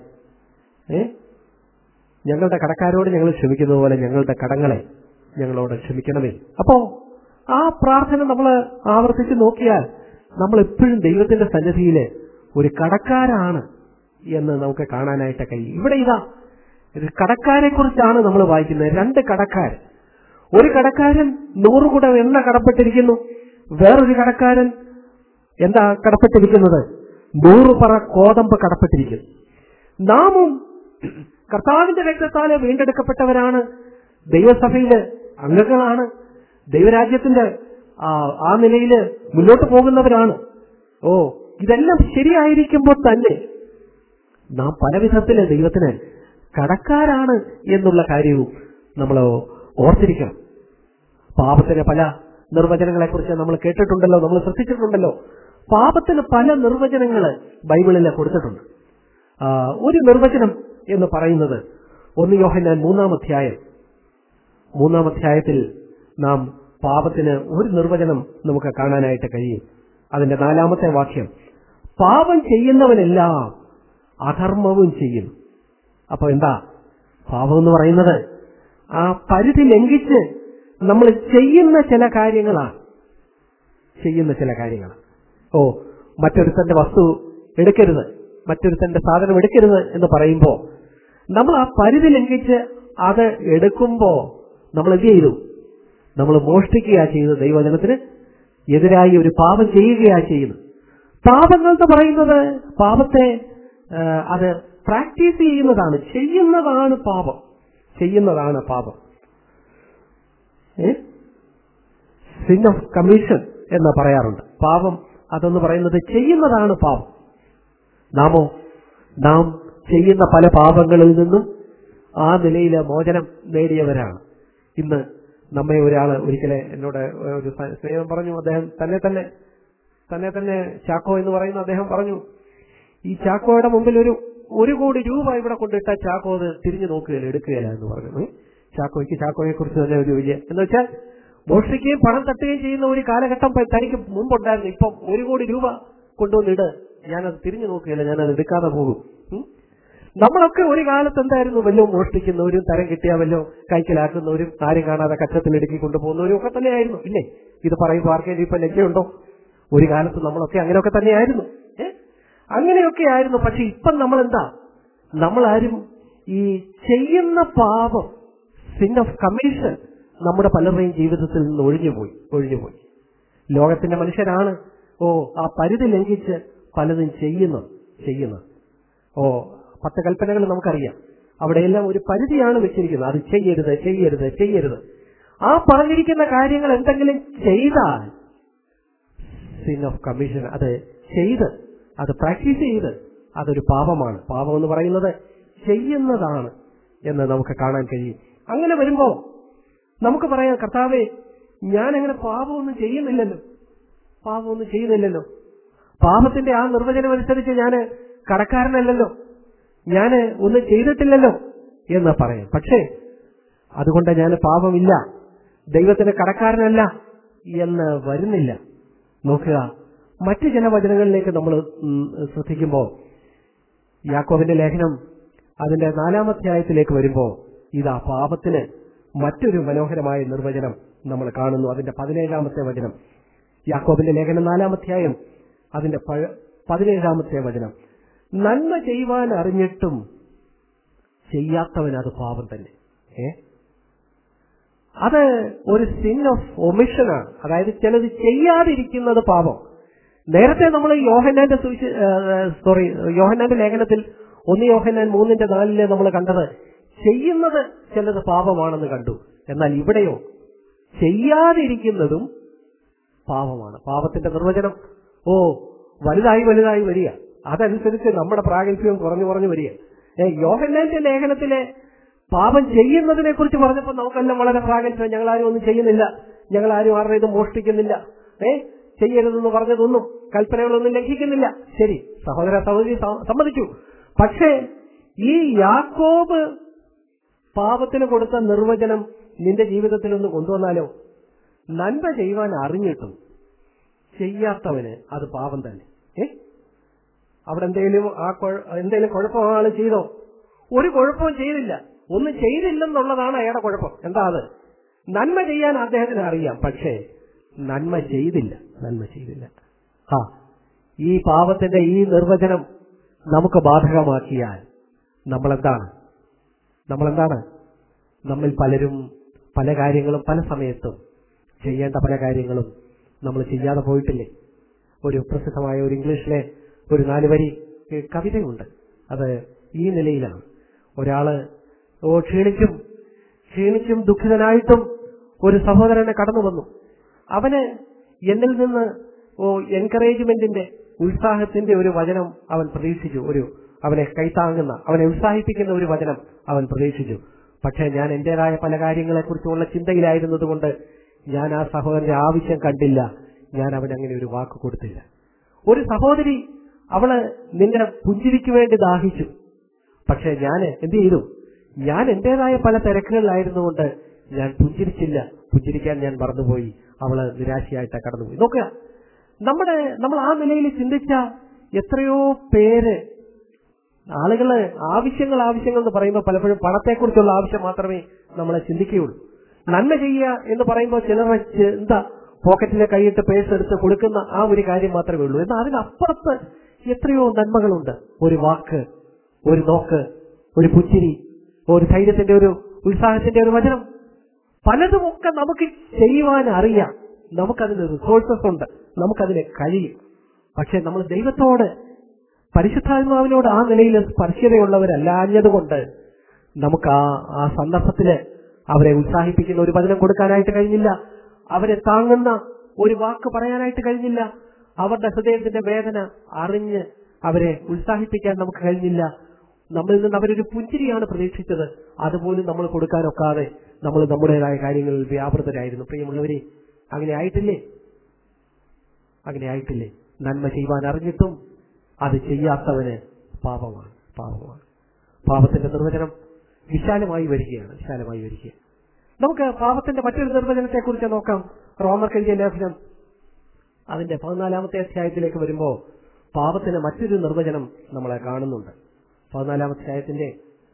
ഏ ഞങ്ങളുടെ കടക്കാരോട് ഞങ്ങൾ ക്ഷമിക്കുന്നത് പോലെ ഞങ്ങളുടെ കടങ്ങളെ ഞങ്ങളോട് ക്ഷമിക്കണമേ അപ്പോ ആ പ്രാർത്ഥന നമ്മൾ ആവർത്തിച്ച് നോക്കിയാൽ നമ്മൾ എപ്പോഴും ദൈവത്തിന്റെ സന്നിധിയില് ഒരു കടക്കാരാണ് എന്ന് നമുക്ക് കാണാനായിട്ട് കഴിയും ഇവിടെ ഇതാ ഇത് കടക്കാരെ കുറിച്ചാണ് നമ്മൾ വായിക്കുന്നത് രണ്ട് കടക്കാർ ഒരു കടക്കാരൻ നൂറ് കുടം എണ്ണ കടപ്പെട്ടിരിക്കുന്നു വേറൊരു കടക്കാരൻ എന്താ കടപ്പെട്ടിരിക്കുന്നത് നൂറ് പറ കോതമ്പ് കടപ്പെട്ടിരിക്കുന്നു നാമും കർത്താവിന്റെ രക്തത്താല് വീണ്ടെടുക്കപ്പെട്ടവരാണ് ദൈവസഭയില് അംഗങ്ങളാണ് ദൈവരാജ്യത്തിന്റെ ആ, ആ നിലയിൽ മുന്നോട്ട് പോകുന്നവരാണ് ഓ ഇതെല്ലാം ശരിയായിരിക്കുമ്പോൾ തന്നെ നാം പല വിധത്തില് ദൈവത്തിന് കടക്കാരാണ് എന്നുള്ള കാര്യവും നമ്മൾ ഓർത്തിരിക്കണം പാപത്തിന് പല നിർവചനങ്ങളെ കുറിച്ച് നമ്മൾ കേട്ടിട്ടുണ്ടല്ലോ നമ്മൾ ശ്രദ്ധിച്ചിട്ടുണ്ടല്ലോ പാപത്തിന് പല നിർവചനങ്ങൾ ബൈബിളിൽ കൊടുത്തിട്ടുണ്ട് ആ, ഒരു നിർവചനം എന്ന് പറയുന്നത് ഒന്ന് യോഹന്നാൻ മൂന്നാം അധ്യായം മൂന്നാം അധ്യായത്തിൽ നാം പാപത്തിന് ഒരു നിർവചനം നമുക്ക് കാണാനായിട്ട് കഴിയും അതിന്റെ നാലാമത്തെ വാക്യം പാപം ചെയ്യുന്നവനെല്ലാം അധർമ്മവും ചെയ്യുന്നു അപ്പൊ എന്താ പാപം എന്ന് പറയുന്നത് ആ പരിധി ലംഘിച്ച് നമ്മൾ ചെയ്യുന്ന ചില കാര്യങ്ങളാണ് ചെയ്യുന്ന ചില കാര്യങ്ങൾ ഓ മറ്റൊരുത്തന്റെ വസ്തു എടുക്കരുത് മറ്റൊരുത്തന്റെ സാധനം എടുക്കരുത് എന്ന് പറയുമ്പോൾ നമ്മൾ ആ പരിധി ലംഘിച്ച് അത് എടുക്കുമ്പോ നമ്മൾ എന്ത് ചെയ്തു നമ്മൾ മോഷ്ടിക്കുകയാ ചെയ്യുന്നത് ദൈവജനത്തിന് എതിരായി ഒരു പാപം ചെയ്യുകയാ ചെയ്യുന്നത് പാപങ്ങൾ എന്ന് പറയുന്നത് പാപത്തെ ആ, അത് പ്രാക്ടീസ് ചെയ്യുന്നതാണ് ചെയ്യുന്നതാണ് പാപം ചെയ്യുന്നതാണ് പാപം സിൻ ഓഫ് കമ്മീഷൻ എന്ന് പറയാറുണ്ട് പാപം അതെന്ന് പറയുന്നത് ചെയ്യുന്നതാണ് പാപം നാമോ നാം ചെയ്യുന്ന പല പാപങ്ങളിൽ നിന്നും ആ നിലയിൽ മോചനം നേടിയവരാണ് ഇന്ന് നമ്മെ ഒരാള് ഒരിക്കലെ എന്നോട് ഒരു സ- സ്നേഹം പറഞ്ഞു അദ്ദേഹം തന്നെ തന്നെ തന്നെ തന്നെ ചാക്കോ എന്ന് പറയുന്ന അദ്ദേഹം പറഞ്ഞു ഈ ചാക്കോയുടെ മുമ്പിൽ ഒരു ഒരു കോടി രൂപ ഇവിടെ കൊണ്ടിട്ട ചാക്കോ അത് തിരിഞ്ഞു നോക്കുകയില്ല എടുക്കുകയില്ല എന്ന് പറഞ്ഞു ഏ? ചാക്കോയ്ക്ക് ചാക്കോയെ കുറിച്ച് തന്നെ ഒരു വലിയ എന്ന് വെച്ചാൽ മോഷ്ടിക്കുകയും പണം തട്ടുകയും ചെയ്യുന്ന ഒരു കാലഘട്ടം പ- തനിക്ക് മുമ്പുണ്ടായിരുന്നു ഇപ്പം ഒരു കോടി രൂപ കൊണ്ടുവന്നിട് ഞാനത് തിരിഞ്ഞു നോക്കുകയില്ല ഞാനത് എടുക്കാതെ പോകും ഉം? നമ്മളൊക്കെ ഒരു കാലത്ത് എന്തായിരുന്നു വല്ലോ മോഷ്ടിക്കുന്നവരും തരം കിട്ടിയ വല്ലോ കൈക്കലാക്കുന്നവരും ആരും കാണാതെ കച്ചത്തിലിടുക്കി കൊണ്ടുപോകുന്നവരും ഒക്കെ തന്നെയായിരുന്നു ഇല്ലേ ഇത് പറയുമ്പോൾ ആർക്കെങ്കിലും ഇപ്പൊ ലജ്ജയുണ്ടോ ഒരു കാലത്ത് നമ്മളൊക്കെ അങ്ങനെയൊക്കെ തന്നെയായിരുന്നു ഏ? അങ്ങനെയൊക്കെ ആയിരുന്നു പക്ഷെ ഇപ്പം നമ്മൾ എന്താ നമ്മളാരും ഈ ചെയ്യുന്ന പാപം സിൻ ഓഫ് കമ്മീഷൻ നമ്മുടെ പലരുടെയും ജീവിതത്തിൽ നിന്ന് ഒഴിഞ്ഞുപോയി ഒഴിഞ്ഞുപോയി ലോകത്തിന്റെ മനുഷ്യരാണ് ഓ ആ പരിധി ലംഘിച്ച് പലതും ചെയ്യുന്നു ചെയ്യുന്നു ഓ പത്ത് കൽപ്പനകൾ നമുക്കറിയാം അവിടെയെല്ലാം ഒരു പരിധിയാണ് വെച്ചിരിക്കുന്നത് അത് ചെയ്യരുത് ചെയ്യരുത് ചെയ്യരുത് ആ പറഞ്ഞിരിക്കുന്ന കാര്യങ്ങൾ എന്തെങ്കിലും ചെയ്താൽ സിൻ ഓഫ് കമ്മീഷൻ അത് ചെയ്ത് അത് പ്രാക്ടീസ് ചെയ്ത് അതൊരു പാപമാണ് പാപം എന്ന് പറയുന്നത് ചെയ്യുന്നതാണ് എന്ന് നമുക്ക് കാണാൻ കഴിയും അങ്ങനെ വരുമ്പോ നമുക്ക് പറയാം കർത്താവേ ഞാൻ അങ്ങനെ പാപമൊന്നും ചെയ്യുന്നില്ലല്ലോ പാപമൊന്നും ചെയ്യുന്നില്ലല്ലോ പാപത്തിന്റെ ആ നിർവചനം അനുസരിച്ച് ഞാൻ കടക്കാരനല്ലല്ലോ ഞാൻ ഒന്നും ചെയ്തിട്ടില്ലല്ലോ എന്ന് പറയും പക്ഷേ അതുകൊണ്ട് ഞാൻ പാപമില്ല ദൈവത്തിന് കടക്കാരനല്ല എന്ന് വരുന്നില്ല നോക്കുക മറ്റു ചില വചനങ്ങളിലേക്ക് നമ്മൾ ഉം, ശ്രദ്ധിക്കുമ്പോൾ യാക്കോബിന്റെ ലേഖനം അതിന്റെ നാലാമധ്യായത്തിലേക്ക് വരുമ്പോൾ ഇതാ പാപത്തിന് മറ്റൊരു മനോഹരമായ നിർവചനം നമ്മൾ കാണുന്നു അതിന്റെ പതിനേഴാമത്തെ വചനം യാക്കോബിന്റെ ലേഖനം നാലാമധ്യായം അതിന്റെ പഴ- പതിനേഴാമത്തെ വചനം നന്മ ചെയ്യുവാൻ അറിഞ്ഞിട്ടും ചെയ്യാത്തവൻ അത് പാപം തന്നെ ഏ അത് ഒരു സിൻ ഓഫ് ഒമിഷനാണ് അതായത് ചിലത് ചെയ്യാതിരിക്കുന്നത് പാപം നേരത്തെ നമ്മൾ യോഹന്നാന്റെ സോറി യോഹന്നാന്റെ ലേഖനത്തിൽ ഒന്ന് യോഹന്നാൻ മൂന്നിന്റെ നാലില് നമ്മൾ കണ്ടത് ചെയ്യുന്നത് ചിലത് പാപമാണെന്ന് കണ്ടു എന്നാൽ ഇവിടെയോ ചെയ്യാതിരിക്കുന്നതും പാപമാണ് പാപത്തിന്റെ നിർവചനം ഓ വലുതായി വലുതായി വരിക അതനുസരിച്ച് നമ്മുടെ പ്രാഗൽഭ്യം കുറഞ്ഞു കുറഞ്ഞു വരിക ഏ യോഹന്നാന്റെ ലേഖനത്തിലെ പാപം ചെയ്യുന്നതിനെ കുറിച്ച് പറഞ്ഞപ്പോൾ നമുക്കെല്ലാം വളരെ പ്രാഗൽഭ്യം ഞങ്ങൾ ആരും ഒന്നും ചെയ്യുന്നില്ല ഞങ്ങൾ ആരും ആരുടെ ഇത് മോഷ്ടിക്കുന്നില്ല ഏ ചെയ്യരുതെന്ന് പറഞ്ഞതൊന്നും കൽപ്പനകളൊന്നും ലംഘിക്കുന്നില്ല ശരി സഹോദര സഹോദരി സ- സമ്മതിച്ചു പക്ഷേ ഈ യാക്കോബ് പാപത്തിന് കൊടുത്ത നിർവചനം നിന്റെ ജീവിതത്തിൽ ഒന്ന് കൊണ്ടുവന്നാലോ നന്മ ചെയ്യുവാൻ അറിഞ്ഞിട്ടും ചെയ്യാത്തവന് അത് പാപം തന്നെ ഏ അവിടെ എന്തെങ്കിലും ആ കുഴ- എന്തെങ്കിലും കുഴപ്പം ആള് ചെയ്തോ ഒരു കുഴപ്പവും ചെയ്തില്ല ഒന്നും ചെയ്തില്ലെന്നുള്ളതാണ് അയാളുടെ കുഴപ്പം എന്താ അത് നന്മ ചെയ്യാൻ അദ്ദേഹത്തിന് അറിയാം പക്ഷേ നന്മ ചെയ്തില്ല നന്മ ചെയ്തില്ല ആ ഈ പാപത്തിന്റെ ഈ നിർവചനം നമുക്ക് ബാധകമാക്കിയാൽ നമ്മളെന്താണ് നമ്മളെന്താണ് നമ്മിൽ പലരും പല കാര്യങ്ങളും പല സമയത്തും ചെയ്യേണ്ട പല കാര്യങ്ങളും നമ്മൾ ചെയ്യാതെ പോയിട്ടില്ലേ ഒരു പ്രസിദ്ധമായ ഒരു ഇംഗ്ലീഷിലെ ഒരു നാല് വരി ഏഹ്, കവിതയുണ്ട് അത് ഈ നിലയിലാണ് ഒരാള് ഓ ക്ഷീണിച്ചും ക്ഷീണിച്ചും ദുഃഖിതനായിട്ടും ഒരു സഹോദരനെ കടന്നു വന്നു അവന് എന്നിൽ നിന്ന് ഓ എൻകറേജ്മെന്റിന്റെ ഉത്സാഹത്തിന്റെ ഒരു വചനം അവൻ പ്രതീക്ഷിച്ചു ഒരു അവനെ കൈത്താങ്ങുന്ന അവനെ ഉത്സാഹിപ്പിക്കുന്ന ഒരു വചനം അവൻ പ്രതീക്ഷിച്ചു പക്ഷേ ഞാൻ എന്റേതായ പല കാര്യങ്ങളെക്കുറിച്ചുള്ള ചിന്തയിലായിരുന്നതുകൊണ്ട് ഞാൻ ആ സഹോദരന്റെ ആവശ്യം കണ്ടില്ല ഞാൻ അവൻ അങ്ങനെ ഒരു വാക്ക് കൊടുത്തില്ല ഒരു സഹോദരി അവള് നിന്റെ പുഞ്ചിരിക്ക് വേണ്ടി ദാഹിച്ചു പക്ഷെ ഞാൻ എന്ത് ചെയ്തു ഞാൻ എന്റേതായ പല തിരക്കുകളിലായിരുന്നുകൊണ്ട് ഞാൻ പുഞ്ചിരിച്ചില്ല പുഞ്ചിരിക്കാൻ ഞാൻ മറന്നുപോയി അവള് നിരാശയായിട്ട് കടന്നുപോയി നോക്കുക നമ്മുടെ നമ്മൾ ആ നിലയിൽ ചിന്തിച്ച എത്രയോ പേര് ആളുകള് ആവശ്യങ്ങൾ ആവശ്യങ്ങൾ എന്ന് പറയുമ്പോൾ പലപ്പോഴും പണത്തെക്കുറിച്ചുള്ള ആവശ്യം മാത്രമേ നമ്മളെ ചിന്തിക്കുകയുള്ളൂ നന്മ ചെയ്യുക എന്ന് പറയുമ്പോൾ ചിലർ ചിന്ത പോക്കറ്റിലെ കൈയിട്ട് പേഴ്സ് എടുത്ത് കൊടുക്കുന്ന ആ ഒരു കാര്യം മാത്രമേ ഉള്ളൂ എന്നാൽ അതിനപ്പുറത്ത് എത്രയോ നന്മകളുണ്ട് ഒരു വാക്ക് ഒരു നോക്ക് ഒരു പുച്ചിരി ഒരു ധൈര്യത്തിന്റെ ഒരു ഉത്സാഹത്തിന്റെ ഒരു വചനം പലതുമൊക്കെ നമുക്ക് ചെയ്യുവാൻ അറിയാം നമുക്കതിന് റിസോഴ്സസ് ഉണ്ട് നമുക്കതിന് കഴിയും പക്ഷെ നമ്മൾ ദൈവത്തോട് പരിശുദ്ധാത്മാവിനോട് ആ നിലയിൽ സ്പർശ്യതയുള്ളവരല്ലാഞ്ഞതുകൊണ്ട് നമുക്ക് ആ ആ സന്ദർഭത്തില് അവരെ ഉത്സാഹിപ്പിക്കുന്ന ഒരു വചനം കൊടുക്കാനായിട്ട് കഴിഞ്ഞില്ല അവരെ താങ്ങുന്ന ഒരു വാക്ക് പറയാനായിട്ട് കഴിഞ്ഞില്ല അവരുടെ ഹൃദയത്തിന്റെ വേദന അറിഞ്ഞ് അവരെ ഉത്സാഹിപ്പിക്കാൻ നമുക്ക് കഴിഞ്ഞില്ല നമ്മളിൽ നിന്ന് അവരൊരു പുഞ്ചിരിയാണ് പ്രതീക്ഷിച്ചത് അതുപോലും നമ്മൾ കൊടുക്കാനൊക്കാതെ നമ്മൾ നമ്മുടേതായ കാര്യങ്ങളിൽ വ്യാപൃതരായിരുന്നു പ്രിയമുള്ളവരെ അങ്ങനെ ആയിട്ടില്ലേ അങ്ങനെ ആയിട്ടില്ലേ നന്മ ചെയ്യുവാൻ അറിഞ്ഞിട്ടും അത് ചെയ്യാത്തവന് പാപമാണ് പാപമാണ് പാപത്തിന്റെ നിർവചനം വിശാലമായി വരികയാണ് വിശാലമായി വരിക നമുക്ക് പാപത്തിന്റെ മറ്റൊരു നിർവചനത്തെ കുറിച്ച് നോക്കാം റോമർക്ക് എഴുതിയ ലേഖനം അതിന്റെ പതിനാലാമത്തെ അധ്യായത്തിലേക്ക് വരുമ്പോൾ പാപത്തിന് മറ്റൊരു നിർവചനം നമ്മളെ കാണുന്നുണ്ട് പതിനാലാമത്തെ അധ്യായത്തിന്റെ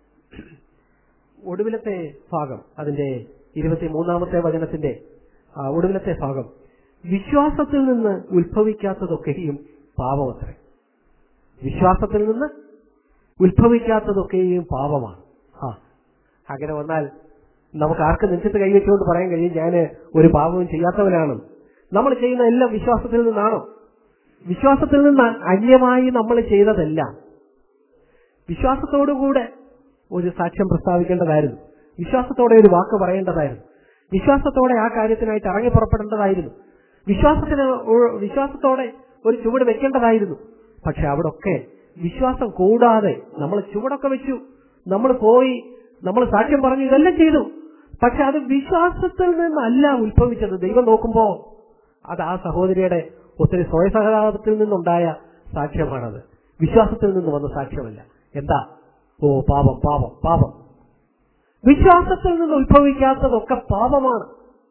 ഒടുവിലത്തെ ഭാഗം അതിന്റെ ഇരുപത്തിമൂന്നാമത്തെ വചനത്തിന്റെ ആ, ഒടുവിലത്തെ ഭാഗം വിശ്വാസത്തിൽ നിന്ന് ഉത്ഭവിക്കാത്തതൊക്കെയും പാപമത്രേ വിശ്വാസത്തിൽ നിന്ന് ഉത്ഭവിക്കാത്തതൊക്കെയും പാപമാണ് ആ അങ്ങനെ വന്നാൽ നമുക്ക് ആർക്ക് നെഞ്ചത്ത് കൈവച്ചുകൊണ്ട് പറയാൻ കഴിയും ഞാൻ ഒരു പാപവും ചെയ്യാത്തവനാണ് നമ്മൾ ചെയ്യുന്ന എല്ലാം വിശ്വാസത്തിൽ നിന്നാണോ വിശ്വാസത്തിൽ നിന്ന് അന്യമായി നമ്മൾ ചെയ്തതെല്ലാം വിശ്വാസത്തോടുകൂടെ ഒരു സാക്ഷ്യം പ്രസ്താവിക്കേണ്ടതായിരുന്നു വിശ്വാസത്തോടെ ഒരു വാക്ക് പറയേണ്ടതായിരുന്നു വിശ്വാസത്തോടെ ആ കാര്യത്തിനായിട്ട് ഇറങ്ങി പുറപ്പെടേണ്ടതായിരുന്നു വിശ്വാസത്തിന് ഒ- വിശ്വാസത്തോടെ ഒരു ചുവട് വെക്കേണ്ടതായിരുന്നു പക്ഷെ അവിടൊക്കെ വിശ്വാസം കൂടാതെ നമ്മൾ ചുവടൊക്കെ വെച്ചു നമ്മൾ പോയി നമ്മൾ സാക്ഷ്യം പറഞ്ഞു ഇതെല്ലാം ചെയ്തു പക്ഷെ അത് വിശ്വാസത്തിൽ നിന്നല്ല ഉത്ഭവിച്ചത് ദൈവം നോക്കുമ്പോ അത് ആ സഹോദരിയുടെ ഒത്തിരി സ്വയസഹതാപത്തിൽ നിന്നുണ്ടായ സാക്ഷ്യമാണത് വിശ്വാസത്തിൽ നിന്ന് വന്ന സാക്ഷ്യമല്ല എന്താ ഓ പാപം പാപം പാപം വിശ്വാസത്തിൽ നിന്ന് ഉത്ഭവിക്കാത്തതൊക്കെ പാപമാണ്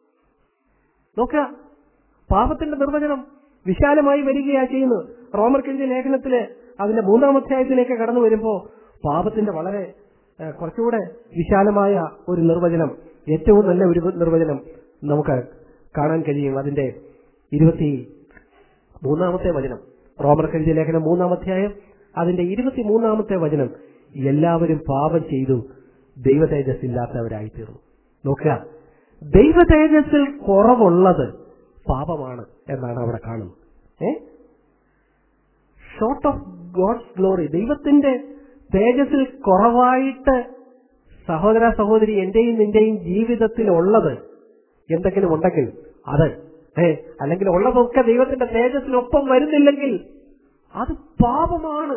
നോക്കുക പാപത്തിന്റെ നിർവചനം വിശാലമായി വരികയാ ചെയ്യുന്നത് റോമർ കെഴുതിയ ലേഖനത്തില് അതിന്റെ മൂന്നാം അധ്യായത്തിലേക്ക് കടന്നു വരുമ്പോ പാപത്തിന്റെ വളരെ ഏഹ്, കുറച്ചുകൂടെ വിശാലമായ ഒരു നിർവചനം ഏറ്റവും നല്ല ഒരു നിർവചനം നമുക്ക് കാണാൻ കഴിയും അതിന്റെ ഇരുപത്തി മൂന്നാമത്തെ വചനം റോമർക്കെഴുതിയ ലേഖനം മൂന്നാം അധ്യായം അതിന്റെ ഇരുപത്തി മൂന്നാമത്തെ വചനം എല്ലാവരും പാപം ചെയ്തു ദൈവ തേജസ് ഇല്ലാത്തവരായി തീർന്നു നോക്കുക ദൈവ തേജസ്സിൽ കുറവുള്ളത് പാപമാണ് എന്നാണ് അവിടെ കാണുന്നത് ഏ ഷോർട്ട് ഓഫ് ഗോഡ്സ് ഗ്ലോറി ദൈവത്തിന്റെ തേജസ്സിൽ കുറവായിട്ട് സഹോദര സഹോദരി എന്റെയും നിന്റെയും ജീവിതത്തിൽ ഉള്ളത് എന്തെങ്കിലും ഉണ്ടെങ്കിൽ അത് ഏ അല്ലെങ്കിൽ ഉള്ളതൊക്കെ ദൈവത്തിന്റെ തേജസ്സിനൊപ്പം വരുന്നില്ലെങ്കിൽ അത് പാപമാണ്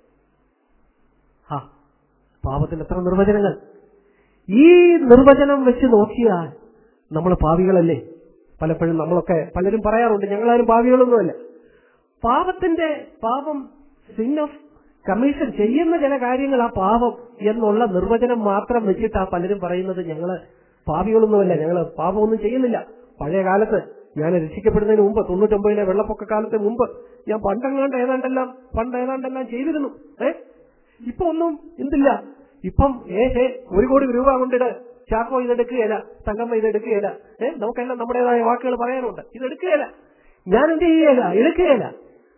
ആ പാപത്തിന് എത്ര നിർവചനങ്ങൾ ഈ നിർവചനം വെച്ച് നോക്കിയാൽ നമ്മൾ പാവികളല്ലേ പലപ്പോഴും നമ്മളൊക്കെ പലരും പറയാറുണ്ട് ഞങ്ങളാരും പാവികളൊന്നുമല്ല പാപത്തിന്റെ പാപം സിൻ ഓഫ് കമ്മീഷൻ ചെയ്യുന്ന ചില കാര്യങ്ങൾ ആ പാപം എന്നുള്ള നിർവചനം മാത്രം വെച്ചിട്ടാ പലരും പറയുന്നത് ഞങ്ങള് പാപികളൊന്നുമല്ല ഞങ്ങള് പാപമൊന്നും ചെയ്യുന്നില്ല പഴയ കാലത്ത് ഞാൻ രക്ഷിക്കപ്പെടുന്നതിന് മുമ്പ് തൊണ്ണൂറ്റൊമ്പതിലെ വെള്ളപ്പൊക്ക കാലത്തിന് മുമ്പ് ഞാൻ പണ്ടെങ്ങാണ്ട് ഏതാണ്ടെല്ലാം പണ്ട് ഏതാണ്ടെല്ലാം ചെയ്തിരുന്നു ഏ ഇപ്പൊ ഒന്നും എന്തില്ല ഇപ്പം ഏ ഏ ഒരു കോടി രൂപ കൊണ്ടിട് ചാക്കോ ഇതെടുക്കുകയില്ല തങ്കമ്മ ഇതെടുക്കുകയില്ല ഏ നമുക്കെല്ലാം നമ്മുടേതായ വാക്കുകൾ പറയാനുണ്ട് ഇതെടുക്കുകയില്ല ഞാൻ എന്ത് ചെയ്യുകയില്ല എടുക്കുകയില്ല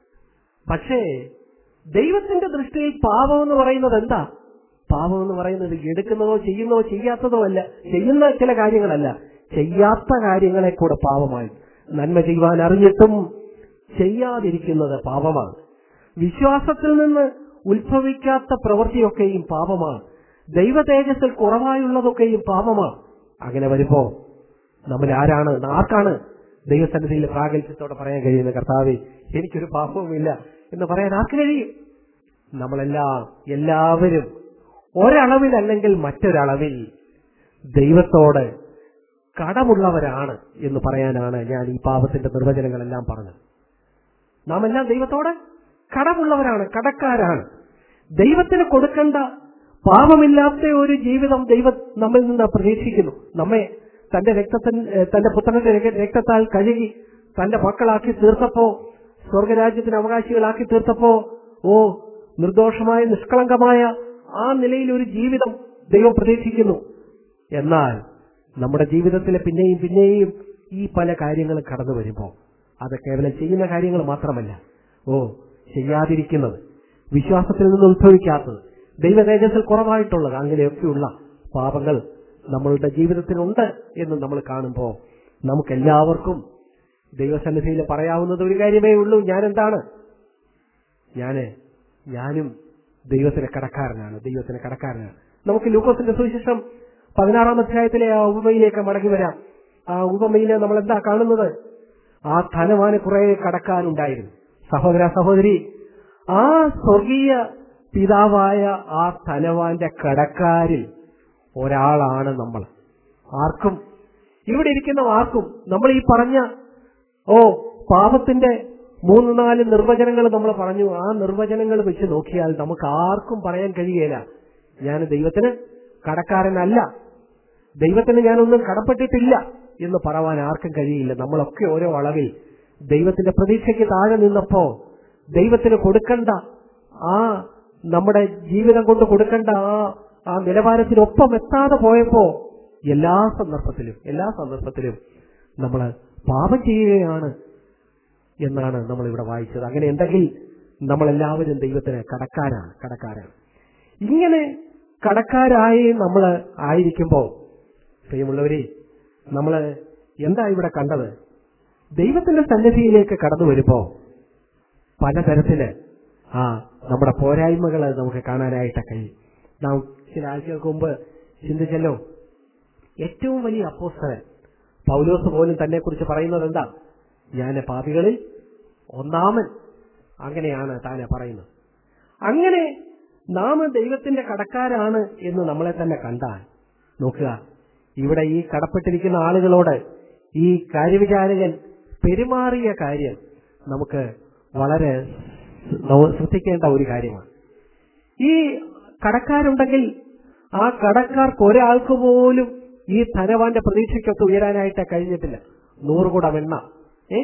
പക്ഷേ ദൈവത്തിന്റെ ദൃഷ്ടിയിൽ പാപം എന്ന് പറയുന്നത് എന്താ പാപം എന്ന് പറയുന്നത് എടുക്കുന്നതോ ചെയ്യുന്നതോ ചെയ്യാത്തതോ അല്ല ചെയ്യുന്ന ചില കാര്യങ്ങളല്ല ചെയ്യാത്ത കാര്യങ്ങളെ കൂടെ പാപമായി നന്മ ചെയ്യുവാൻ അറിഞ്ഞിട്ടും ചെയ്യാതിരിക്കുന്നത് പാപമാണ് വിശ്വാസത്തിൽ നിന്ന് ഉത്ഭവിക്കാത്ത പ്രവൃത്തിയൊക്കെയും പാപമാണ് ദൈവ തേജസ്സിൽ കുറവായുള്ളതൊക്കെയും പാപമാണ് അങ്ങനെ വരുമ്പോ നമ്മൾ ആരാണ് ആർക്കാണ് ദൈവസന്നിധിയിൽ പ്രാഗൽഭ്യത്തോടെ പറയാൻ കഴിയുന്ന കർത്താവെ എനിക്കൊരു പാപവുമില്ല എന്ന് പറയാൻ ആർക്ക് കഴിയും നമ്മളെല്ലാം എല്ലാവരും ഒരളവിൽ അല്ലെങ്കിൽ മറ്റൊരളവിൽ ദൈവത്തോട് കടമുള്ളവരാണ് എന്ന് പറയാനാണ് ഞാൻ ഈ പാപത്തിന്റെ നിർവചനങ്ങളെല്ലാം പറഞ്ഞത് നാം എല്ലാം ദൈവത്തോട് കടമുള്ളവരാണ് കടക്കാരാണ് ദൈവത്തിന് കൊടുക്കേണ്ട പാപമില്ലാത്ത ഒരു ജീവിതം ദൈവം നമ്മിൽ നിന്ന് പ്രതീക്ഷിക്കുന്നു നമ്മെ തന്റെ രക്തത്തിൻ ഏഹ് തന്റെ പുത്രന്റെ രക്ത- രക്തത്താൽ കഴുകി തന്റെ മക്കളാക്കി തീർത്തപ്പോ സ്വർഗരാജ്യത്തിന് അവകാശികളാക്കി തീർത്തപ്പോ ഓ നിർദോഷമായ നിഷ്കളങ്കമായ ആ നിലയിൽ ഒരു ജീവിതം ദൈവം പ്രതീക്ഷിക്കുന്നു എന്നാൽ നമ്മുടെ ജീവിതത്തിലെ പിന്നെയും പിന്നെയും ഈ പല കാര്യങ്ങളും കടന്നു വരുമ്പോൾ അത് കേവലം ചെയ്യുന്ന കാര്യങ്ങൾ മാത്രമല്ല ഓ ചെയ്യാതിരിക്കുന്നത് വിശ്വാസത്തിൽ നിന്ന് ഉത്ഭവിക്കാത്തത് ദൈവ തേജസ്സിൽ കുറവായിട്ടുള്ളത് അങ്ങനെയൊക്കെയുള്ള പാപങ്ങൾ നമ്മളുടെ ജീവിതത്തിലുണ്ട് എന്ന് നമ്മൾ കാണുമ്പോൾ നമുക്കെല്ലാവർക്കും ദൈവസന്നിധിയിൽ പറയാവുന്നത് ഒരു കാര്യമേ ഉള്ളൂ ഞാൻ എന്താണ് ഞാന് ഞാനും ദൈവത്തിന് കടക്കാരനാണ് ദൈവത്തിന് കടക്കാരനാണ് നമുക്ക് ലൂക്കോസിന്റെ സുവിശേഷം പതിനാറാം അധ്യായത്തിലെ ആ ഉപമയിലേക്ക് മടങ്ങി വരാം ആ ഉപമയില് നമ്മൾ എന്താ കാണുന്നത് ആ ധനവാന് കുറെ കടക്കാനുണ്ടായിരുന്നു സഹോദര സഹോദരി ആ സ്വർഗീയ പിതാവായ ആ ധനവാന്റെ കടക്കാരിൽ ഒരാളാണ് നമ്മൾ ആർക്കും ഇവിടെ ഇരിക്കുന്ന ആർക്കും നമ്മൾ ഈ പറഞ്ഞ ഓ പാപത്തിന്റെ മൂന്ന് നാല് നിർവചനങ്ങൾ നമ്മൾ പറഞ്ഞു ആ നിർവചനങ്ങൾ വെച്ച് നോക്കിയാൽ നമുക്ക് ആർക്കും പറയാൻ കഴിയുകയില്ല ഞാൻ ദൈവത്തിന് കടക്കാരനല്ല ദൈവത്തിന് ഞാനൊന്നും കടപ്പെട്ടിട്ടില്ല എന്ന് പറവാൻ ആർക്കും കഴിയില്ല നമ്മളൊക്കെ ഓരോ അളവിൽ ദൈവത്തിന്റെ പ്രതീക്ഷയ്ക്ക് താഴെ നിന്നപ്പോ ദൈവത്തിന് കൊടുക്കണ്ട ആ നമ്മുടെ ജീവിതം കൊണ്ട് കൊടുക്കേണ്ട ആ ആ നിലവാരത്തിനൊപ്പം എത്താതെ പോയപ്പോ എല്ലാ സന്ദർഭത്തിലും എല്ലാ സന്ദർഭത്തിലും നമ്മൾ പാപം ചെയ്യുകയാണ് എന്നാണ് നമ്മൾ ഇവിടെ വായിച്ചത് അങ്ങനെ ഉണ്ടെങ്കിൽ നമ്മളെല്ലാവരും ദൈവത്തിന് കടക്കാരാണ് കടക്കാരാണ് ഇങ്ങനെ കടക്കാരായി നമ്മൾ ആയിരിക്കുമ്പോൾ പ്രിയമുള്ളവരെ നമ്മൾ എന്താ ഇവിടെ കണ്ടത് ദൈവത്തിന്റെ സന്നിധിയിലേക്ക് കടന്നു വരുമ്പോ പലതരത്തില് ആ നമ്മുടെ പോരായ്മകൾ നമുക്ക് കാണാനായിട്ട് കഴിയും നാം ചില ആഴ്ചകൾക്ക് മുമ്പ് ചിന്തിച്ചല്ലോ ഏറ്റവും വലിയ അപ്പോസ്തലൻ പൗലോസ് പോലും തന്നെ കുറിച്ച് പറയുന്നത് എന്താ ഞാൻ പാപികളിൽ ഒന്നാമൻ അങ്ങനെയാണ് താനെ പറയുന്നത് അങ്ങനെ നാം ദൈവത്തിന്റെ കടക്കാരാണ് എന്ന് നമ്മളെ തന്നെ കണ്ടാൽ നോക്കുക ഇവിടെ ഈ കടപ്പെട്ടിരിക്കുന്ന ആളുകളോട് ഈ കാര്യവിചാരകൻ പെരുമാറിയ കാര്യം നമുക്ക് വളരെ ന- ശ്രദ്ധിക്കേണ്ട ഒരു കാര്യമാണ് ഈ കടക്കാരുണ്ടെങ്കിൽ ആ കടക്കാർക്ക് ഒരാൾക്ക് പോലും ഈ ധനവാന്റെ പ്രതീക്ഷയ്ക്കൊക്കെ ഉയരാനായിട്ട് കഴിഞ്ഞിട്ടില്ല നൂറ് കുടം എണ്ണ ഏ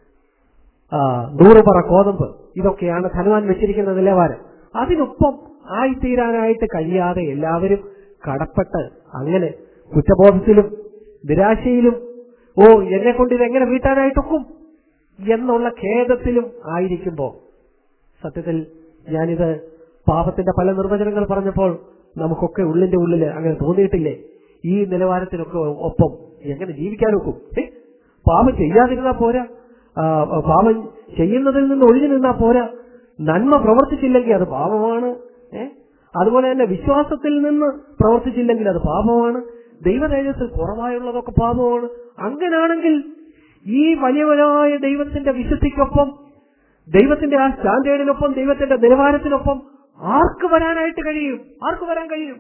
ആ, നൂറ് പറ കോതമ്പ് ഇതൊക്കെയാണ് ധനവാൻ വെച്ചിരിക്കുന്ന നിലവാരം അതിനൊപ്പം ആയിത്തീരാനായിട്ട് കഴിയാതെ എല്ലാവരും കടപ്പെട്ട് അങ്ങനെ കുറ്റബോധത്തിലും നിരാശയിലും ഓ എന്നെ കൊണ്ട് ഇതെങ്ങനെ വീട്ടാനായിട്ടൊക്കും എന്നുള്ള ഖേദത്തിലും ആയിരിക്കുമ്പോ സത്യത്തിൽ ഞാനിത് പാപത്തിന്റെ പല നിർവചനങ്ങൾ പറഞ്ഞപ്പോൾ നമുക്കൊക്കെ ഉള്ളിന്റെ ഉള്ളില് അങ്ങനെ തോന്നിയിട്ടില്ലേ ഈ നിലവാരത്തിനൊക്കെ ഒപ്പം എങ്ങനെ ജീവിക്കാൻ ഒക്കും ഏ? പാപം ചെയ്യാതിരുന്നാ പോരാ ആ, പാപം ചെയ്യുന്നതിൽ നിന്ന് ഒഴിഞ്ഞു നിന്നാ പോരാ നന്മ പ്രവർത്തിച്ചില്ലെങ്കിൽ അത് പാപമാണ് ഏ അതുപോലെ തന്നെ വിശ്വാസത്തിൽ നിന്ന് പ്രവർത്തിച്ചില്ലെങ്കിൽ അത് പാപമാണ് ദൈവതേജസ്സിൽ കുറവായുള്ളതൊക്കെ പാപമാണ് അങ്ങനാണെങ്കിൽ ഈ വലിയവനായ ദൈവത്തിന്റെ വിശുദ്ധിക്കൊപ്പം ദൈവത്തിന്റെ ആ സ്റ്റാൻഡേർഡിനൊപ്പം ദൈവത്തിന്റെ നിലവാരത്തിനൊപ്പം ആർക്ക് വരാനായിട്ട് കഴിയും ആർക്ക് വരാൻ കഴിയും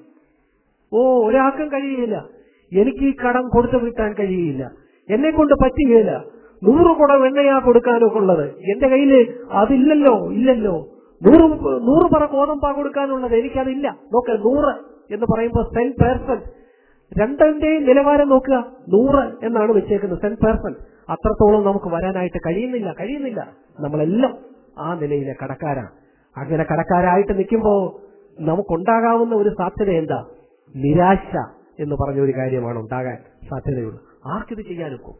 ഓ ഒരാൾക്കും കഴിയില്ല എനിക്ക് ഈ കടം കൊടുത്തു വീട്ടാൻ കഴിയില്ല എന്നെ കൊണ്ട് പറ്റുകയില്ല നൂറ് കുടം എണ്ണയാ കൊടുക്കാനൊക്കെ ഉള്ളത് എന്റെ കയ്യിൽ അതില്ലല്ലോ ഇല്ലല്ലോ നൂറ് നൂറ് പറ കോതമ്പാ കൊടുക്കാനുള്ളത് എനിക്കതില്ല നോക്ക നൂറ് എന്ന് പറയുമ്പോൾ സെൻ പേഴ്സൺ രണ്ടിന്റെയും നിലവാരം നോക്കുക നൂറ് എന്നാണ് വെച്ചേക്കുന്നത് സെൻ പേഴ്സൺ അത്രത്തോളം നമുക്ക് വരാനായിട്ട് കഴിയുന്നില്ല കഴിയുന്നില്ല നമ്മളെല്ലാം ആ നിലയിലെ കടക്കാരാണ് അങ്ങനെ കടക്കാരായിട്ട് നിൽക്കുമ്പോൾ നമുക്കുണ്ടാകാവുന്ന ഒരു സാധ്യത എന്താ നിരാശ എന്ന് പറഞ്ഞ ഒരു കാര്യമാണ് ഉണ്ടാകാൻ സാധ്യതയുള്ളത് ആർക്കിത് ചെയ്യാനൊക്കും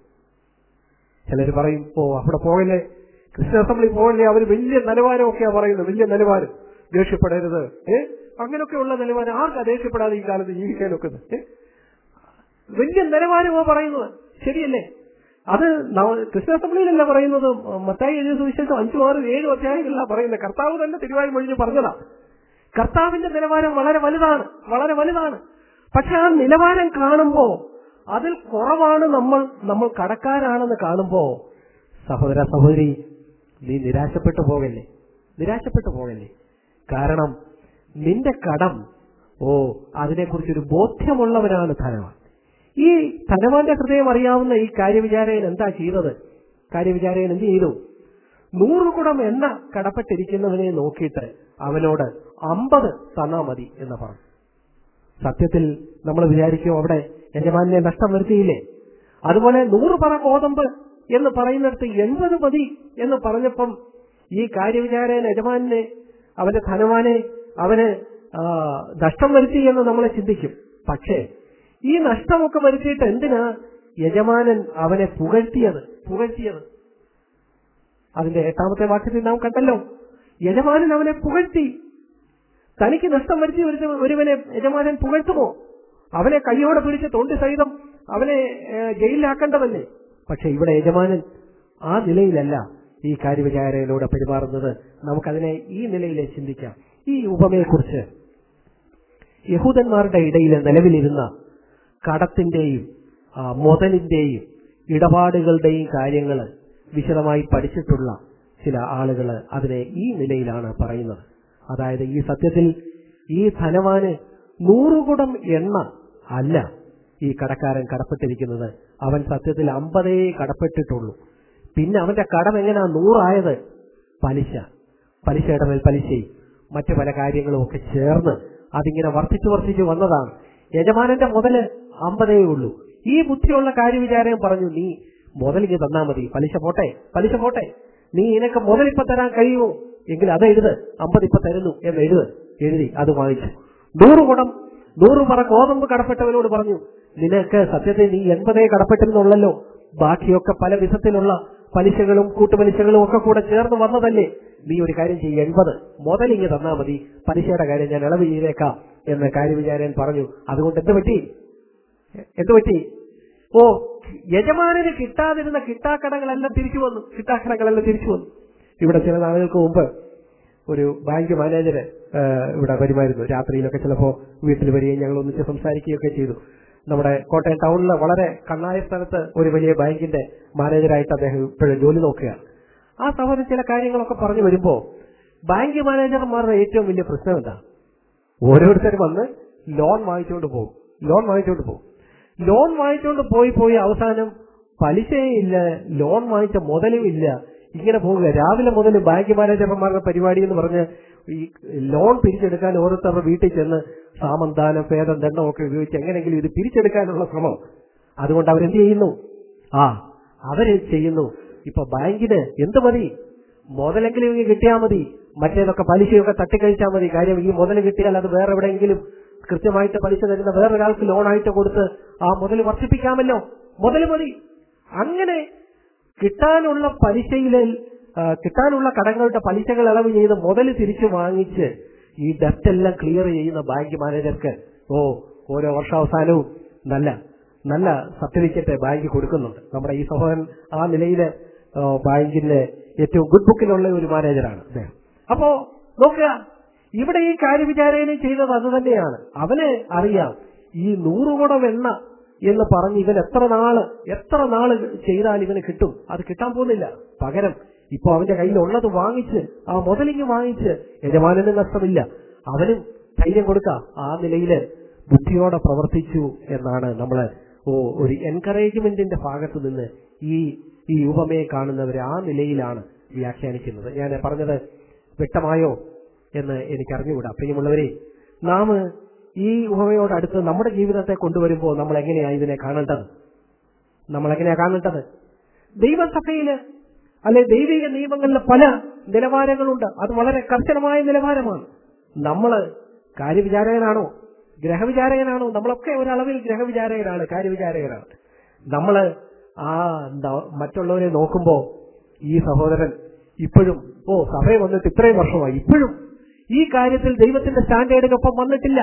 ചിലർ പറയും ഓ അവിടെ പോകല്ലേ ക്രിസ്ത്യൻ അസംബ്ലി പോകല്ലേ അവർ വലിയ നിലവാരമൊക്കെയാ പറയുന്നത് വലിയ നിലവാരം ദേഷ്യപ്പെടരുത് ഏ അങ്ങനെയൊക്കെയുള്ള നിലവാരം ആർക്കാ ദേഷ്യപ്പെടാതെ ഈ കാലത്ത് ജീവിക്കാനൊക്കുന്നത് ഏ വലിയ നിലവാരമോ പറയുന്നത് ശരിയല്ലേ അത് നവ- ക്രിസ്ത്യൻ അസംബ്ലിയിലല്ല പറയുന്നത് മത്തായി എഴുതിയ സുവിശേഷം അഞ്ചും ആറും ഏഴും അധ്യായങ്ങളിലാണ് പറയുന്നത് കർത്താവ് തന്നെ തിരുവായി മൊഴിഞ്ഞ് പറഞ്ഞതാ കർത്താവിന്റെ നിലവാരം വളരെ വലുതാണ് വളരെ വലുതാണ് പക്ഷെ ആ നിലവാരം കാണുമ്പോ അതിൽ കുറവാണ് നമ്മൾ നമ്മൾ കടക്കാരാണെന്ന് കാണുമ്പോ സഹോദര സഹോദരി നീ നിരാശപ്പെട്ടു പോകല്ലേ നിരാശപ്പെട്ടു പോകല്ലേ കാരണം നിന്റെ കടം ഓ അതിനെക്കുറിച്ചൊരു ബോധ്യമുള്ളവനാണ് ധനവാൻ ഈ ധനവാന്റെ ഹൃദയം അറിയാവുന്ന ഈ കാര്യവിചാരകൻ എന്താ ചെയ്തത് കാര്യവിചാരകൻ എന്ത് ചെയ്തു നൂറ് കുടം എണ്ണ കടപ്പെട്ടിരിക്കുന്നവനെ നോക്കിയിട്ട് അവനോട് അമ്പത് തന്നാ മതി എന്ന് പറഞ്ഞു സത്യത്തിൽ നമ്മൾ വിചാരിക്കും അവിടെ യജമാനെ നഷ്ടം വരുത്തിയില്ലേ അതുപോലെ നൂറ് പറ കോതമ്പ് എന്ന് പറയുന്നിടത്ത് എൺപത് മതി എന്ന് പറഞ്ഞപ്പം ഈ കാര്യവിചാരൻ യജമാനെ അവന്റെ ധനവാനെ അവന് ആ, നഷ്ടം വരുത്തി എന്ന് നമ്മൾ ചിന്തിക്കും പക്ഷേ ഈ നഷ്ടമൊക്കെ വരുത്തിയിട്ട് എന്തിനാ യജമാനൻ അവനെ പുകഴ്ത്തിയത് പുകഴ്ത്തിയത് അതിന്റെ എട്ടാമത്തെ വാക്യത്തിൽ നാം കണ്ടല്ലോ യജമാനൻ അവനെ പുകഴ്ത്തി തനിക്ക് നഷ്ടം വരുത്തി ഒരു- ഒരുവനെ യജമാനൻ പുകഴ്ത്തുമോ അവനെ കൈയോടെ പിടിച്ച് തൊണ്ടി സഹിതം അവനെ ഏഹ്, ജയിലിലാക്കേണ്ടതല്ലേ പക്ഷെ ഇവിടെ യജമാനൻ ആ നിലയിലല്ല ഈ കാര്യവിചാരയിലൂടെ പെരുമാറുന്നത് നമുക്കതിനെ ഈ നിലയിലെ ചിന്തിക്കാം ഈ ഉപമയെക്കുറിച്ച് യഹൂദന്മാരുടെ ഇടയിൽ നിലവിലിരുന്ന കടത്തിന്റെയും ആ, മുതലിന്റെയും ഇടപാടുകളുടെയും കാര്യങ്ങൾ വിശദമായി പഠിച്ചിട്ടുള്ള ചില ആളുകൾ അതിനെ ഈ നിലയിലാണ് പറയുന്നത് അതായത് ഈ സത്യത്തിൽ ഈ ധനവാന് നൂറുകുടം എണ്ണ അല്ല ഈ കടക്കാരൻ കടപ്പെട്ടിരിക്കുന്നത് അവൻ സത്യത്തിൽ അമ്പതേ കടപ്പെട്ടിട്ടുള്ളൂ പിന്നെ അവന്റെ കടം എങ്ങനെയാ നൂറായത് പലിശ പലിശയുടെ മേൽ പലിശയും മറ്റു പല കാര്യങ്ങളും ഒക്കെ ചേർന്ന് അതിങ്ങനെ വർദ്ധിച്ചു വർദ്ധിച്ചു വന്നതാണ് യജമാനന്റെ മുതല് അമ്പതേ ഉള്ളൂ ഈ ബുദ്ധിയുള്ള കാര്യവിചാരം പറഞ്ഞു നീ മുതലിങ്ങ് തന്നാ മതി പലിശ പോട്ടെ പലിശ പോട്ടെ നീ നിനക്ക് മുതലിപ്പ തരാൻ കഴിയുമോ എങ്കിൽ അത് എഴുത് അമ്പത് ഇപ്പൊ തരുന്നു എന്ന് എഴുത് എഴുതി അത് വാങ്ങിച്ചു നൂറ് കുടം നൂറ് പറ കോതമ്പ് കടപ്പെട്ടവനോട് പറഞ്ഞു നിനക്ക് സത്യത്തിൽ നീ എൺപതേ കടപ്പെട്ടിരുന്നുള്ളല്ലോ ബാക്കിയൊക്കെ പല വിധത്തിലുള്ള പലിശകളും കൂട്ടുപലിശകളും ഒക്കെ കൂടെ ചേർന്ന് വന്നതല്ലേ നീ ഒരു കാര്യം ചെയ്യും എൺപത് മുതലിങ്ങ് തന്നാ മതി പലിശയുടെ കാര്യം ഞാൻ ഇളവ് ചെയ്തേക്കാം എന്ന് കാര്യവിചാരൻ പറഞ്ഞു അതുകൊണ്ട് എന്ത് പറ്റി എന്ത് പറ്റി ഓ യജമാനന് കിട്ടാതിരുന്ന കിട്ടാക്കടകളെല്ലാം തിരിച്ചു വന്നു കിട്ടാക്കടകളെല്ലാം തിരിച്ചു വന്നു ഇവിടെ ചില നാളുകൾക്ക് മുമ്പ് ഒരു ബാങ്ക് മാനേജര് ആ, ഇവിടെ വരുമായിരുന്നു രാത്രിയിലൊക്കെ ചിലപ്പോ വീട്ടിൽ വരികയും ഞങ്ങൾ ഒന്നിച്ച് സംസാരിക്കുകയൊക്കെ ചെയ്തു നമ്മുടെ കോട്ടയം ടൗണിലെ വളരെ കണ്ണായ സ്ഥലത്ത് ഒരു വലിയ ബാങ്കിന്റെ മാനേജരായിട്ട് അദ്ദേഹം ഇപ്പോഴും ജോലി നോക്കുകയാണ് ആ സഹോദരൻ ചില കാര്യങ്ങളൊക്കെ പറഞ്ഞു വരുമ്പോ ബാങ്ക് മാനേജർമാരുടെ ഏറ്റവും വലിയ പ്രശ്നം എന്താ ഓരോരുത്തരും വന്ന് ലോൺ വാങ്ങിച്ചുകൊണ്ട് പോകും ലോൺ വാങ്ങിച്ചുകൊണ്ട് പോകും ലോൺ വാങ്ങിച്ചുകൊണ്ട് പോയി പോയി അവസാനം പലിശയും ഇല്ല ലോൺ വാങ്ങിച്ച മുതലും ഇല്ല ഇങ്ങനെ പോവുക രാവിലെ മുതൽ ബാങ്ക് മാനേജർമാരുടെ പരിപാടി എന്ന് പറഞ്ഞ് ഈ ലോൺ പിരിച്ചെടുക്കാൻ ഓരോരുത്തരുടെ വീട്ടിൽ ചെന്ന് സാമന്താനം ഭേദം ദണ്ഡം ഒക്കെ ഉപയോഗിച്ച് എങ്ങനെയെങ്കിലും ഇത് പിരിച്ചെടുക്കാനുള്ള ശ്രമം അതുകൊണ്ട് അവരെന്ത് ചെയ്യുന്നു ആ അവര് ചെയ്യുന്നു ഇപ്പൊ ബാങ്കിന് എന്ത് മതി മുതലെങ്കിലും ഇങ്ങ് കിട്ടിയാൽ മതി മറ്റേതൊക്കെ പലിശയൊക്കെ തട്ടിക്കഴിച്ചാൽ മതി കാര്യം ഈ മുതൽ കിട്ടിയാൽ അത് വേറെ എവിടെയെങ്കിലും കൃത്യമായിട്ട് പലിശ തരുന്ന വേറൊരാൾക്ക് ലോണായിട്ട് കൊടുത്ത് ആ മുതൽ വർദ്ധിപ്പിക്കാമല്ലോ മുതൽ മതി അങ്ങനെ കിട്ടാനുള്ള പലിശയിലെ ആ, കിട്ടാനുള്ള കടങ്ങളുടെ പലിശകൾ ഇളവ് ചെയ്ത് മുതൽ തിരിച്ചു വാങ്ങിച്ച് ഈ ഡെപ്റ്റ് എല്ലാം ക്ലിയർ ചെയ്യുന്ന ബാങ്ക് മാനേജർക്ക് ഓ ഓരോ വർഷാവസാനവും നല്ല നല്ല സർട്ടിഫിക്കറ്റ് ബാങ്ക് കൊടുക്കുന്നുണ്ട് നമ്മുടെ ഈ സഹോദരൻ ആ നിലയിൽ ബാങ്കിന്റെ ഏറ്റവും ഗുഡ് ബുക്കിലുള്ള ഒരു മാനേജറാണ് അദ്ദേഹം അപ്പോ നോക്കുക ഇവിടെ ഈ കാര്യവിചാരണ ചെയ്തത് അത് തന്നെയാണ് അവന് അറിയാം ഈ നൂറ് കുടം എണ്ണ എന്ന് പറഞ്ഞ് ഇവൻ എത്ര നാള് എത്ര നാള് ചെയ്താൽ ഇവന് കിട്ടും അത് കിട്ടാൻ പോകുന്നില്ല പകരം ഇപ്പൊ അവന്റെ കയ്യിൽ ഉള്ളത് വാങ്ങിച്ച് ആ മുതലിങ് വാങ്ങിച്ച് യജമാനന് നഷ്ടമില്ല അവനും ധൈര്യം കൊടുക്കാം ആ നിലയില് ബുദ്ധിയോടെ പ്രവർത്തിച്ചു എന്നാണ് നമ്മള് ഓ ഒരു എൻകറേജ്മെന്റിന്റെ ഭാഗത്ത് നിന്ന് ഈ ഈ ഉപമയെ കാണുന്നവർ ആ നിലയിലാണ് വ്യാഖ്യാനിക്കുന്നത് ഞാൻ പറഞ്ഞത് വ്യക്തമായോ എന്ന് എനിക്ക് അറിഞ്ഞുകൂടാ പ്രിയമുള്ളവരെ നാം ഈ ഉപമയോടടുത്ത് നമ്മുടെ ജീവിതത്തെ കൊണ്ടുവരുമ്പോൾ നമ്മൾ എങ്ങനെയാ ഇതിനെ കാണേണ്ടത് നമ്മൾ എങ്ങനെയാ കാണേണ്ടത് ദൈവസഭയില് അല്ലെ ദൈവിക നിയമങ്ങളിലെ പല നിലവാരങ്ങളുണ്ട് അത് വളരെ കർശനമായ നിലവാരമാണ് നമ്മള് കാര്യവിചാരകനാണോ ഗ്രഹവിചാരകനാണോ നമ്മളൊക്കെ ഒരളവിൽ ഗ്രഹവിചാരകനാണ് കാര്യവിചാരകനാണ് നമ്മള് ആ ന- മറ്റുള്ളവരെ നോക്കുമ്പോ ഈ സഹോദരൻ ഇപ്പോഴും ഓ സഭയെ വന്നിട്ട് ഇത്രയും വർഷമായി ഇപ്പോഴും ഈ കാര്യത്തിൽ ദൈവത്തിന്റെ സ്റ്റാൻഡേർഡിനൊപ്പം വന്നിട്ടില്ല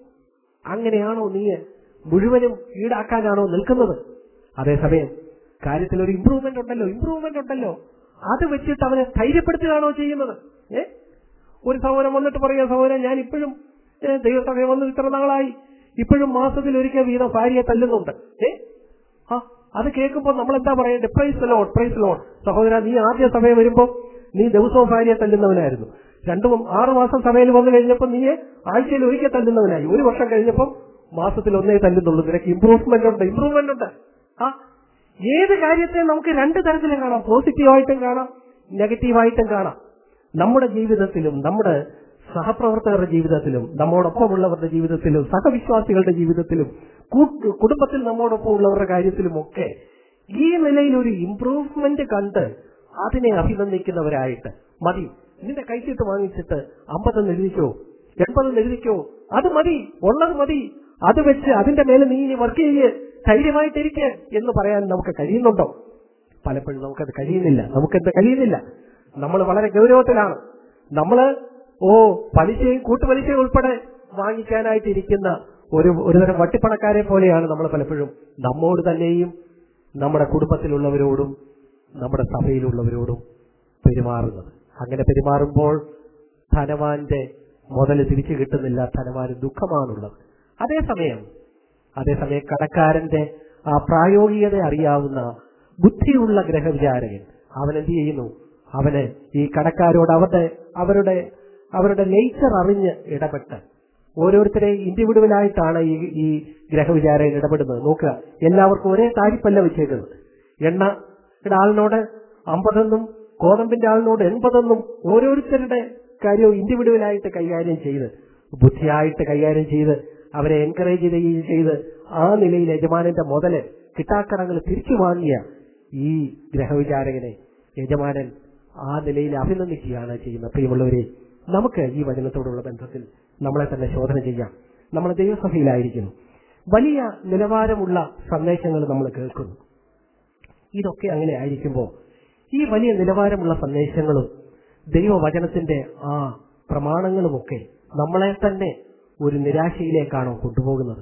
അങ്ങനെയാണോ നീ മുഴുവനും ഈടാക്കാനാണോ നിൽക്കുന്നത് അതേസമയം കാര്യത്തിൽ ഒരു ഇമ്പ്രൂവ്മെന്റ് ഉണ്ടല്ലോ ഇമ്പ്രൂവ്മെന്റ് ഉണ്ടല്ലോ അത് വെച്ചിട്ട് അവനെ ധൈര്യപ്പെടുത്തുകയാണോ ചെയ്യുന്നത് ഏ ഒരു സഹോദരൻ വന്നിട്ട് പറയുക സഹോദരൻ ഞാൻ ഇപ്പോഴും ഏ, ദൈവസഭയെ വന്ന് ഇത്ര നാളായി ഇപ്പോഴും മാസത്തിൽ ഒരിക്കൽ വീതം ഭാര്യയെ തല്ലുന്നുണ്ട് ഏ ആ അത് കേൾക്കുമ്പോൾ നമ്മൾ എന്താ പറയേണ്ടത് പ്രൈസ് ലോഡ് പ്രൈസ് ലോഡ് സഹോദര നീ ആദ്യ സഭയിൽ വരുമ്പോൾ നീ ദിവസവും ഭാര്യയെ തല്ലുന്നവനായിരുന്നു രണ്ടു ആറു മാസം സഭയിൽ വന്നു കഴിഞ്ഞപ്പോൾ നീ ആഴ്ചയിൽ ഒരിക്കൽ തല്ലുന്നവനായി ഒരു വർഷം കഴിഞ്ഞപ്പോൾ മാസത്തിൽ ഒന്നേ തല്ലുന്നുള്ളൂ നിനക്ക് ഇമ്പ്രൂവ്മെന്റ് ഉണ്ട് ഇമ്പ്രൂവ്മെന്റ് ഉണ്ട് ആ ഏത് കാര്യത്തെ നമുക്ക് രണ്ട് തരത്തിലും കാണാം പോസിറ്റീവായിട്ടും കാണാം നെഗറ്റീവായിട്ടും കാണാം നമ്മുടെ ജീവിതത്തിലും നമ്മുടെ സഹപ്രവർത്തകരുടെ ജീവിതത്തിലും നമ്മോടൊപ്പമുള്ളവരുടെ ജീവിതത്തിലും സഹവിശ്വാസികളുടെ ജീവിതത്തിലും കൂട്ട് കുടുംബത്തിൽ നമ്മോടൊപ്പം ഉള്ളവരുടെ കാര്യത്തിലുമൊക്കെ ഈ നിലയിൽ ഒരു ഇംപ്രൂവ്മെന്റ് കണ്ട് അതിനെ അഭിനന്ദിക്കുന്നവരായിട്ട് മതി നിന്റെ കൈച്ചീട്ട് വാങ്ങിച്ചിട്ട് അമ്പതെന്ന് എഴുതിക്കോ എൺപതെന്ന് എഴുതിക്കോ അത് മതി ഉള്ളത് മതി അത് വെച്ച് അതിന്റെ മേലെ നീ ഇനി വർക്ക് ചെയ്യ് ധൈര്യമായിട്ടിരിക്കെ എന്ന് പറയാൻ നമുക്ക് കഴിയുന്നുണ്ടോ പലപ്പോഴും നമുക്കത് കഴിയുന്നില്ല നമുക്കത് കഴിയുന്നില്ല നമ്മൾ വളരെ ഗൗരവത്തിലാണ് നമ്മള് ഓ പലിശയും കൂട്ടുപലിശയും ഉൾപ്പെടെ വാങ്ങിക്കാനായിട്ടിരിക്കുന്ന ഒരു ഒരുതരം വട്ടിപ്പണക്കാരെ പോലെയാണ് നമ്മൾ പലപ്പോഴും നമ്മോട് തന്നെയും നമ്മുടെ കുടുംബത്തിലുള്ളവരോടും നമ്മുടെ സഭയിലുള്ളവരോടും പെരുമാറുന്നത് അങ്ങനെ പെരുമാറുമ്പോൾ ധനവാന്റെ മുതൽ തിരിച്ചു കിട്ടുന്നില്ല ധനവാന് ദുഃഖമാണുള്ളത് അതേസമയം അതേസമയം കടക്കാരന്റെ ആ പ്രായോഗികത അറിയാവുന്ന ബുദ്ധിയുള്ള ഗ്രഹവിചാരകൻ അവൻ എന്ത് ചെയ്യുന്നു അവന് ഈ കടക്കാരോട് അവരുടെ അവരുടെ അവരുടെ നേച്ചർ അറിഞ്ഞ് ഇടപെട്ട് ഓരോരുത്തരെ ഇൻഡിവിജ്വലായിട്ടാണ് ഈ ഈ ഗ്രഹവിചാരകൻ ഇടപെടുന്നത് നോക്കുക എല്ലാവർക്കും ഒരേ താരിപ്പല്ല വെച്ചേക്കുന്നത് എണ്ണയുടെ ആളിനോട് അമ്പതെന്നും ഗോതമ്പിന്റെ ആളിനോട് എൺപതെന്നും ഓരോരുത്തരുടെ കാര്യവും ഇൻഡിവിജ്വലായിട്ട് കൈകാര്യം ചെയ്ത് ബുദ്ധിയായിട്ട് കൈകാര്യം ചെയ്ത് അവരെ എൻകറേജ് ചെയ്യുകയും ചെയ്ത് ആ നിലയിൽ യജമാനന്റെ മുതല് കിട്ടാക്കടങ്ങൾ തിരിച്ചു വാങ്ങിയ ഈ ഗ്രഹവിചാരകനെ യജമാനൻ ആ നിലയിൽ അഭിനന്ദിക്കുകയാണ് ചെയ്യുന്നത് പ്രിയമുള്ളവരെ നമുക്ക് ഈ വചനത്തോടുള്ള ബന്ധത്തിൽ നമ്മളെ തന്നെ ശോധന ചെയ്യാം നമ്മൾ ദൈവസഭയിലായിരിക്കുന്നു വലിയ നിലവാരമുള്ള സന്ദേശങ്ങൾ നമ്മൾ കേൾക്കുന്നു ഇതൊക്കെ അങ്ങനെ ആയിരിക്കുമ്പോൾ ഈ വലിയ നിലവാരമുള്ള സന്ദേശങ്ങളും ദൈവവചനത്തിന്റെ ആ പ്രമാണങ്ങളുമൊക്കെ നമ്മളെ തന്നെ ഒരു നിരാശയിലേക്കാണോ കൊണ്ടുപോകുന്നത്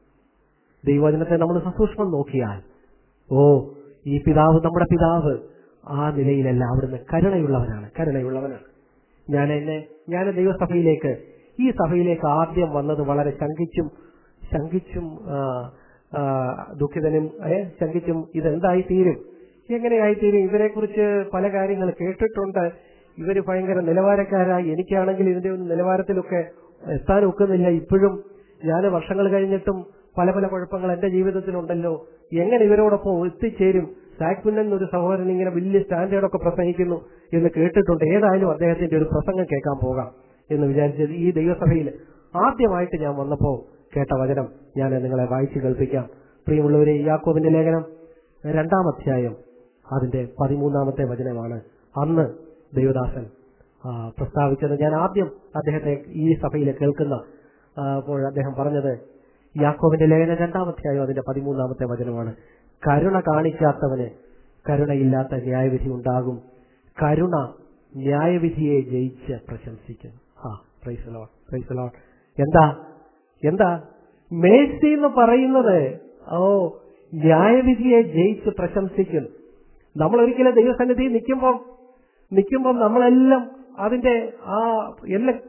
ദൈവവചനത്തെ നമ്മൾ സസൂക്ഷ്മം നോക്കിയാൽ ഓ ഈ പിതാവ് നമ്മുടെ പിതാവ് ആ നിലയിലല്ല അവിടുന്ന് കരുണയുള്ളവനാണ് കരുണയുള്ളവനാണ് ഞാൻ എന്നെ ഞാൻ ദൈവസഭയിലേക്ക് ഈ സഭയിലേക്ക് ആദ്യം വന്നത് വളരെ ശങ്കിച്ചും ശങ്കിച്ചും ആ, ആ, ദുഃഖിതനും ഏ, ശങ്കിച്ചും ഇതെന്തായി തീരും എങ്ങനെയായി തീരും ഇവരെ കുറിച്ച് പല കാര്യങ്ങൾ കേട്ടിട്ടുണ്ട് ഇവര് ഭയങ്കര നിലവാരക്കാരായി എനിക്കാണെങ്കിൽ ഇതിന്റെ ഒരു നിലവാരത്തിലൊക്കെ എത്താൻ ഒക്കുന്നില്ല ഇപ്പോഴും ഞാൻ വർഷങ്ങൾ കഴിഞ്ഞിട്ടും പല പല കുഴപ്പങ്ങൾ എന്റെ ജീവിതത്തിലുണ്ടല്ലോ എങ്ങനെ ഇവരോടൊപ്പം എത്തിച്ചേരും സാക്പിന്നൻ ഒരു സഹോദരൻ ഇങ്ങനെ വലിയ സ്റ്റാൻഡേർഡൊക്കെ പ്രസംഗിക്കുന്നു എന്ന് കേട്ടിട്ടുണ്ട് ഏതായാലും അദ്ദേഹത്തിന്റെ ഒരു പ്രസംഗം കേൾക്കാൻ പോകാം എന്ന് വിചാരിച്ചത് ഈ ദൈവസഭയിൽ ആദ്യമായിട്ട് ഞാൻ വന്നപ്പോ കേട്ട വചനം ഞാൻ നിങ്ങളെ വായിച്ചു കേൾപ്പിക്കാം പ്രിയമുള്ളവരെ യാക്കോബിന്റെ ലേഖനം രണ്ടാം അധ്യായം അതിന്റെ പതിമൂന്നാമത്തെ വചനമാണ് അന്ന് ദൈവദാസൻ ആ, പ്രസ്താവിച്ചത് ഞാൻ ആദ്യം അദ്ദേഹത്തെ ഈ സഭയിൽ കേൾക്കുന്ന ആ, അപ്പോൾ അദ്ദേഹം പറഞ്ഞത് യാക്കോബിന്റെ ലേഖനം രണ്ടാം അധ്യായം അതിന്റെ പതിമൂന്നാമത്തെ വചനമാണ് കരുണ കാണിക്കാത്തവന് കരുണയില്ലാത്ത ന്യായവിധി ഉണ്ടാകും കരുണ ന്യായവിധിയെ ജയിച്ച് പ്രശംസിക്കും ആ പ്രൈസ് ലോഡ് പ്രൈസ് ലോഡ് എന്താ എന്താ മേഴ്സി എന്ന് പറയുന്നത് ഓ ന്യായവിധിയെ ജയിച്ച് പ്രശംസിക്കും നമ്മൾ ഒരിക്കലും ദൈവസന്നിധി നിൽക്കുമ്പോൾ നിൽക്കുമ്പോൾ നമ്മളെല്ലാം അതിന്റെ ആ എല്ലാം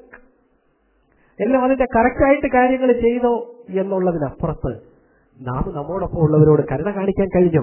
എല്ലാം അതിന്റെ കറക്റ്റായിട്ട് കാര്യങ്ങൾ ചെയ്തോ എന്നുള്ളതിനപ്പുറത്ത് നാം നമ്മോടൊപ്പം ഉള്ളവരോട് കരുണ കാണിക്കാൻ കഴിഞ്ഞു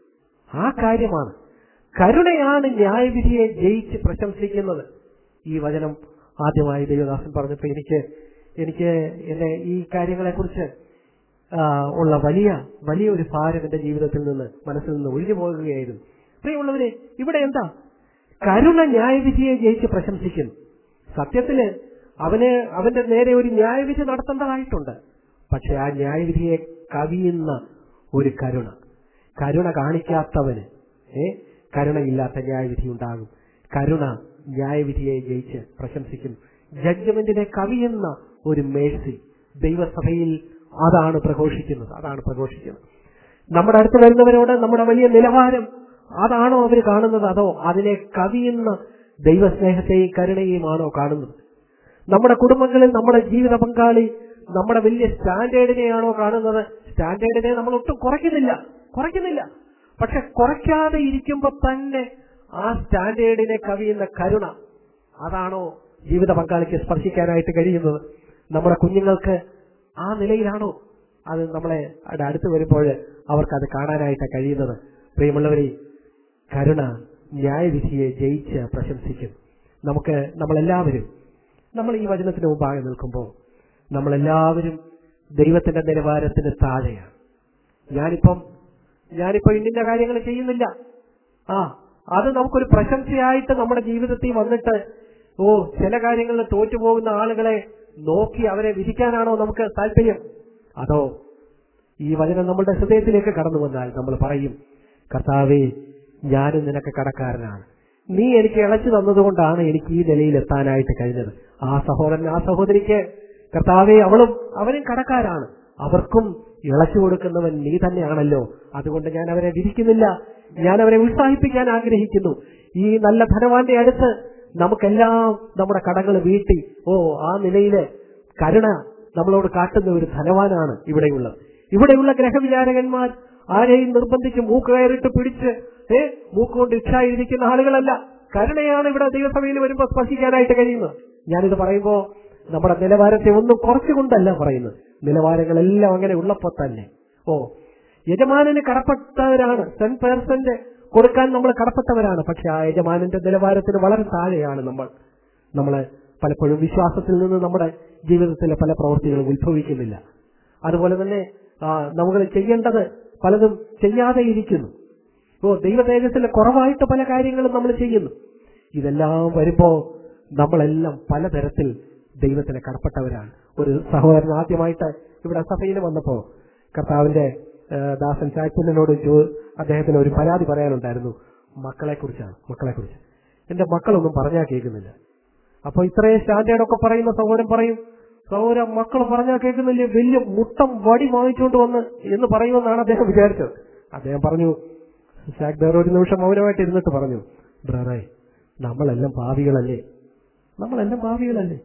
ആ കാര്യമാണ് കരുണയാണ് ന്യായവിധിയെ ജയിച്ച് പ്രശംസിക്കുന്നത് ഈ വചനം ആദ്യമായി ദൈവദാസൻ പറഞ്ഞപ്പോൾ എനിക്ക് എനിക്ക് എന്നെ ഈ കാര്യങ്ങളെക്കുറിച്ച് ആ, ഉള്ള വലിയ വലിയ ഒരു ഭാരം എന്റെ ജീവിതത്തിൽ നിന്ന് മനസ്സിൽ നിന്ന് ഒഴിഞ്ഞു പോകുകയായിരുന്നു പ്രിയമുള്ളവരെ ഇവിടെ എന്താ കരുണ ന്യായവിധിയെ ജയിച്ച് പ്രശംസിക്കുന്നു സത്യത്തില് അവന് അവന്റെ നേരെ ഒരു ന്യായവിധി നടത്തേണ്ടതായിട്ടുണ്ട് പക്ഷെ ആ ന്യായവിധിയെ കവിയുന്ന ഒരു കരുണ കരുണ കാണിക്കാത്തവന് ഏ കരുണയില്ലാത്ത ന്യായവിധി ഉണ്ടാകും കരുണ ന്യായവിധിയെ ജയിച്ച് പ്രശംസിക്കും ജഡ്ജ്മെന്റിനെ കവിയുന്ന ഒരു മേഴ്സി ദൈവസഭയിൽ അതാണ് പ്രഘോഷിക്കുന്നത് അതാണ് പ്രഘോഷിക്കുന്നത് നമ്മുടെ അടുത്ത് വരുന്നവരോട് നമ്മുടെ വലിയ നിലവാരം അതാണോ അവർ കാണുന്നത് അതോ അതിനെ കവിയുന്ന ദൈവസ്നേഹത്തെയും കരുണയെയുമാണോ കാണുന്നത് നമ്മുടെ കുടുംബങ്ങളിൽ നമ്മുടെ ജീവിത പങ്കാളി നമ്മുടെ വലിയ സ്റ്റാൻഡേർഡിനെയാണോ കാണുന്നത് സ്റ്റാൻഡേർഡിനെ നമ്മൾ ഒട്ടും കുറയ്ക്കുന്നില്ല കുറയ്ക്കുന്നില്ല പക്ഷെ കുറയ്ക്കാതെ ഇരിക്കുമ്പോൾ തന്നെ ആ സ്റ്റാൻഡേർഡിനെ കവിയുന്ന കരുണ അതാണോ ജീവിത പങ്കാളിക്ക് സ്പർശിക്കാനായിട്ട് കഴിയുന്നത് നമ്മുടെ കുഞ്ഞുങ്ങൾക്ക് ആ നിലയിലാണോ അത് നമ്മളെ അവിടെ അടുത്ത് വരുമ്പോൾ അവർക്ക് അത് കാണാനായിട്ട് കഴിയുന്നത് പ്രിയമുള്ളവരെ കരുണ ന്യായവിധിയെ ജയിച്ച് പ്രശംസിക്കും നമുക്ക് നമ്മളെല്ലാവരും നമ്മൾ ഈ വചനത്തിന് മുമ്പാകെ നിൽക്കുമ്പോൾ നമ്മളെല്ലാവരും ദൈവത്തിന്റെ നിലവാരത്തിന് താഴെയാണ് ഞാനിപ്പം ഞാനിപ്പോ ഇന്നിന്റെ കാര്യങ്ങൾ ചെയ്യുന്നില്ല ആ അത് നമുക്കൊരു പ്രശംസയായിട്ട് നമ്മുടെ ജീവിതത്തിൽ വന്നിട്ട് ഓ ചില കാര്യങ്ങളിൽ തോറ്റുപോകുന്ന ആളുകളെ നോക്കി അവരെ വിധിക്കാനാണോ നമുക്ക് താല്പര്യം അതോ ഈ വചനം നമ്മളുടെ ഹൃദയത്തിലേക്ക് കടന്നു വന്നാൽ നമ്മൾ പറയും കർത്താവേ ഞാനും നിനക്ക് കടക്കാരനാണ് നീ എനിക്ക് ഇളച്ചു തന്നതുകൊണ്ടാണ് എനിക്ക് ഈ നിലയിൽ എത്താനായിട്ട് കഴിഞ്ഞത് ആ സഹോദരൻ ആ സഹോദരിക്ക് കർത്താവെ അവളും അവനും കടക്കാരാണ് അവർക്കും ഇളച്ചു കൊടുക്കുന്നവൻ നീ തന്നെയാണല്ലോ അതുകൊണ്ട് ഞാൻ അവരെ വിധിക്കുന്നില്ല ഞാൻ അവരെ ഉത്സാഹിപ്പിക്കാൻ ആഗ്രഹിക്കുന്നു ഈ നല്ല ധനവാന്റെ അടുത്ത് നമുക്കെല്ലാം നമ്മുടെ കടങ്ങൾ വീട്ടി ഓ ആ നിലയില് കരുണ നമ്മളോട് കാട്ടുന്ന ഒരു ധനവാനാണ് ഇവിടെയുള്ളത് ഇവിടെയുള്ള ഗ്രഹവിചാരകന്മാർ ആരെയും നിർബന്ധിച്ച് മൂക്ക് കയറിട്ട് പിടിച്ച് ഏ മൂക്കുകൊണ്ട് ഇച്ഛായിരിക്കുന്ന ആളുകളല്ല കരുണയാണ് ഇവിടെ ദൈവസഭയിൽ വരുമ്പോൾ സ്പർശിക്കാനായിട്ട് കഴിയുന്നത് ഞാനിത് പറയുമ്പോ നമ്മുടെ നിലവാരത്തെ ഒന്നും കുറച്ചുകൊണ്ടല്ല പറയുന്നത് നിലവാരങ്ങളെല്ലാം അങ്ങനെ ഉള്ളപ്പോ തന്നെ ഓ യജമാനന് കടപ്പെട്ടവരാണ് ടെൻ പേഴ്സന്റ് കൊടുക്കാൻ നമ്മൾ കടപ്പെട്ടവരാണ് പക്ഷെ ആ യജമാനന്റെ നിലവാരത്തിന് വളരെ താഴെയാണ് നമ്മൾ നമ്മള് പലപ്പോഴും വിശ്വാസത്തിൽ നിന്ന് നമ്മുടെ ജീവിതത്തിലെ പല പ്രവൃത്തികളും ഉത്ഭവിക്കുന്നില്ല അതുപോലെ തന്നെ ആ, നമ്മൾ ചെയ്യേണ്ടത് പലതും ചെയ്യാതെ ഇരിക്കുന്നു ഓ ദൈവ തേജസ്സിലെ കുറവായിട്ട് പല കാര്യങ്ങളും നമ്മൾ ചെയ്യുന്നു ഇതെല്ലാം വരുമ്പോ നമ്മളെല്ലാം പലതരത്തിൽ ദൈവത്തിന് കടപ്പെട്ടവരാണ് ഒരു സഹോദരൻ ആദ്യമായിട്ട് ഇവിടെ സഭയിൽ വന്നപ്പോ കർത്താവിന്റെ ആ, ദാസൻ ചാച്ചനോട് ചോ- അദ്ദേഹത്തിന് ഒരു പരാതി പറയാനുണ്ടായിരുന്നു മക്കളെ കുറിച്ചാണ് മക്കളെ കുറിച്ച് എന്റെ മക്കളൊന്നും പറഞ്ഞാൽ കേൾക്കുന്നില്ല അപ്പൊ ഇത്രയും സ്റ്റാൻഡേർഡ് ഒക്കെ പറയുന്ന സഹോദരൻ പറയും സഹോദരൻ മക്കൾ പറഞ്ഞാൽ കേൾക്കുന്നില്ലേ വലിയ മുട്ടം വടി വാങ്ങിച്ചുകൊണ്ട് വന്ന് എന്ന് പറയുമെന്നാണ് അദ്ദേഹം വിചാരിച്ചത് അദ്ദേഹം പറഞ്ഞു ഷാക് ബേർ ഒരു നിമിഷം മൗനമായിട്ട് ഇരുന്നിട്ട് പറഞ്ഞു ബ്രദറെ നമ്മളെല്ലാം ഭാവികളല്ലേ നമ്മളെല്ലാം ഭാവികളല്ലേ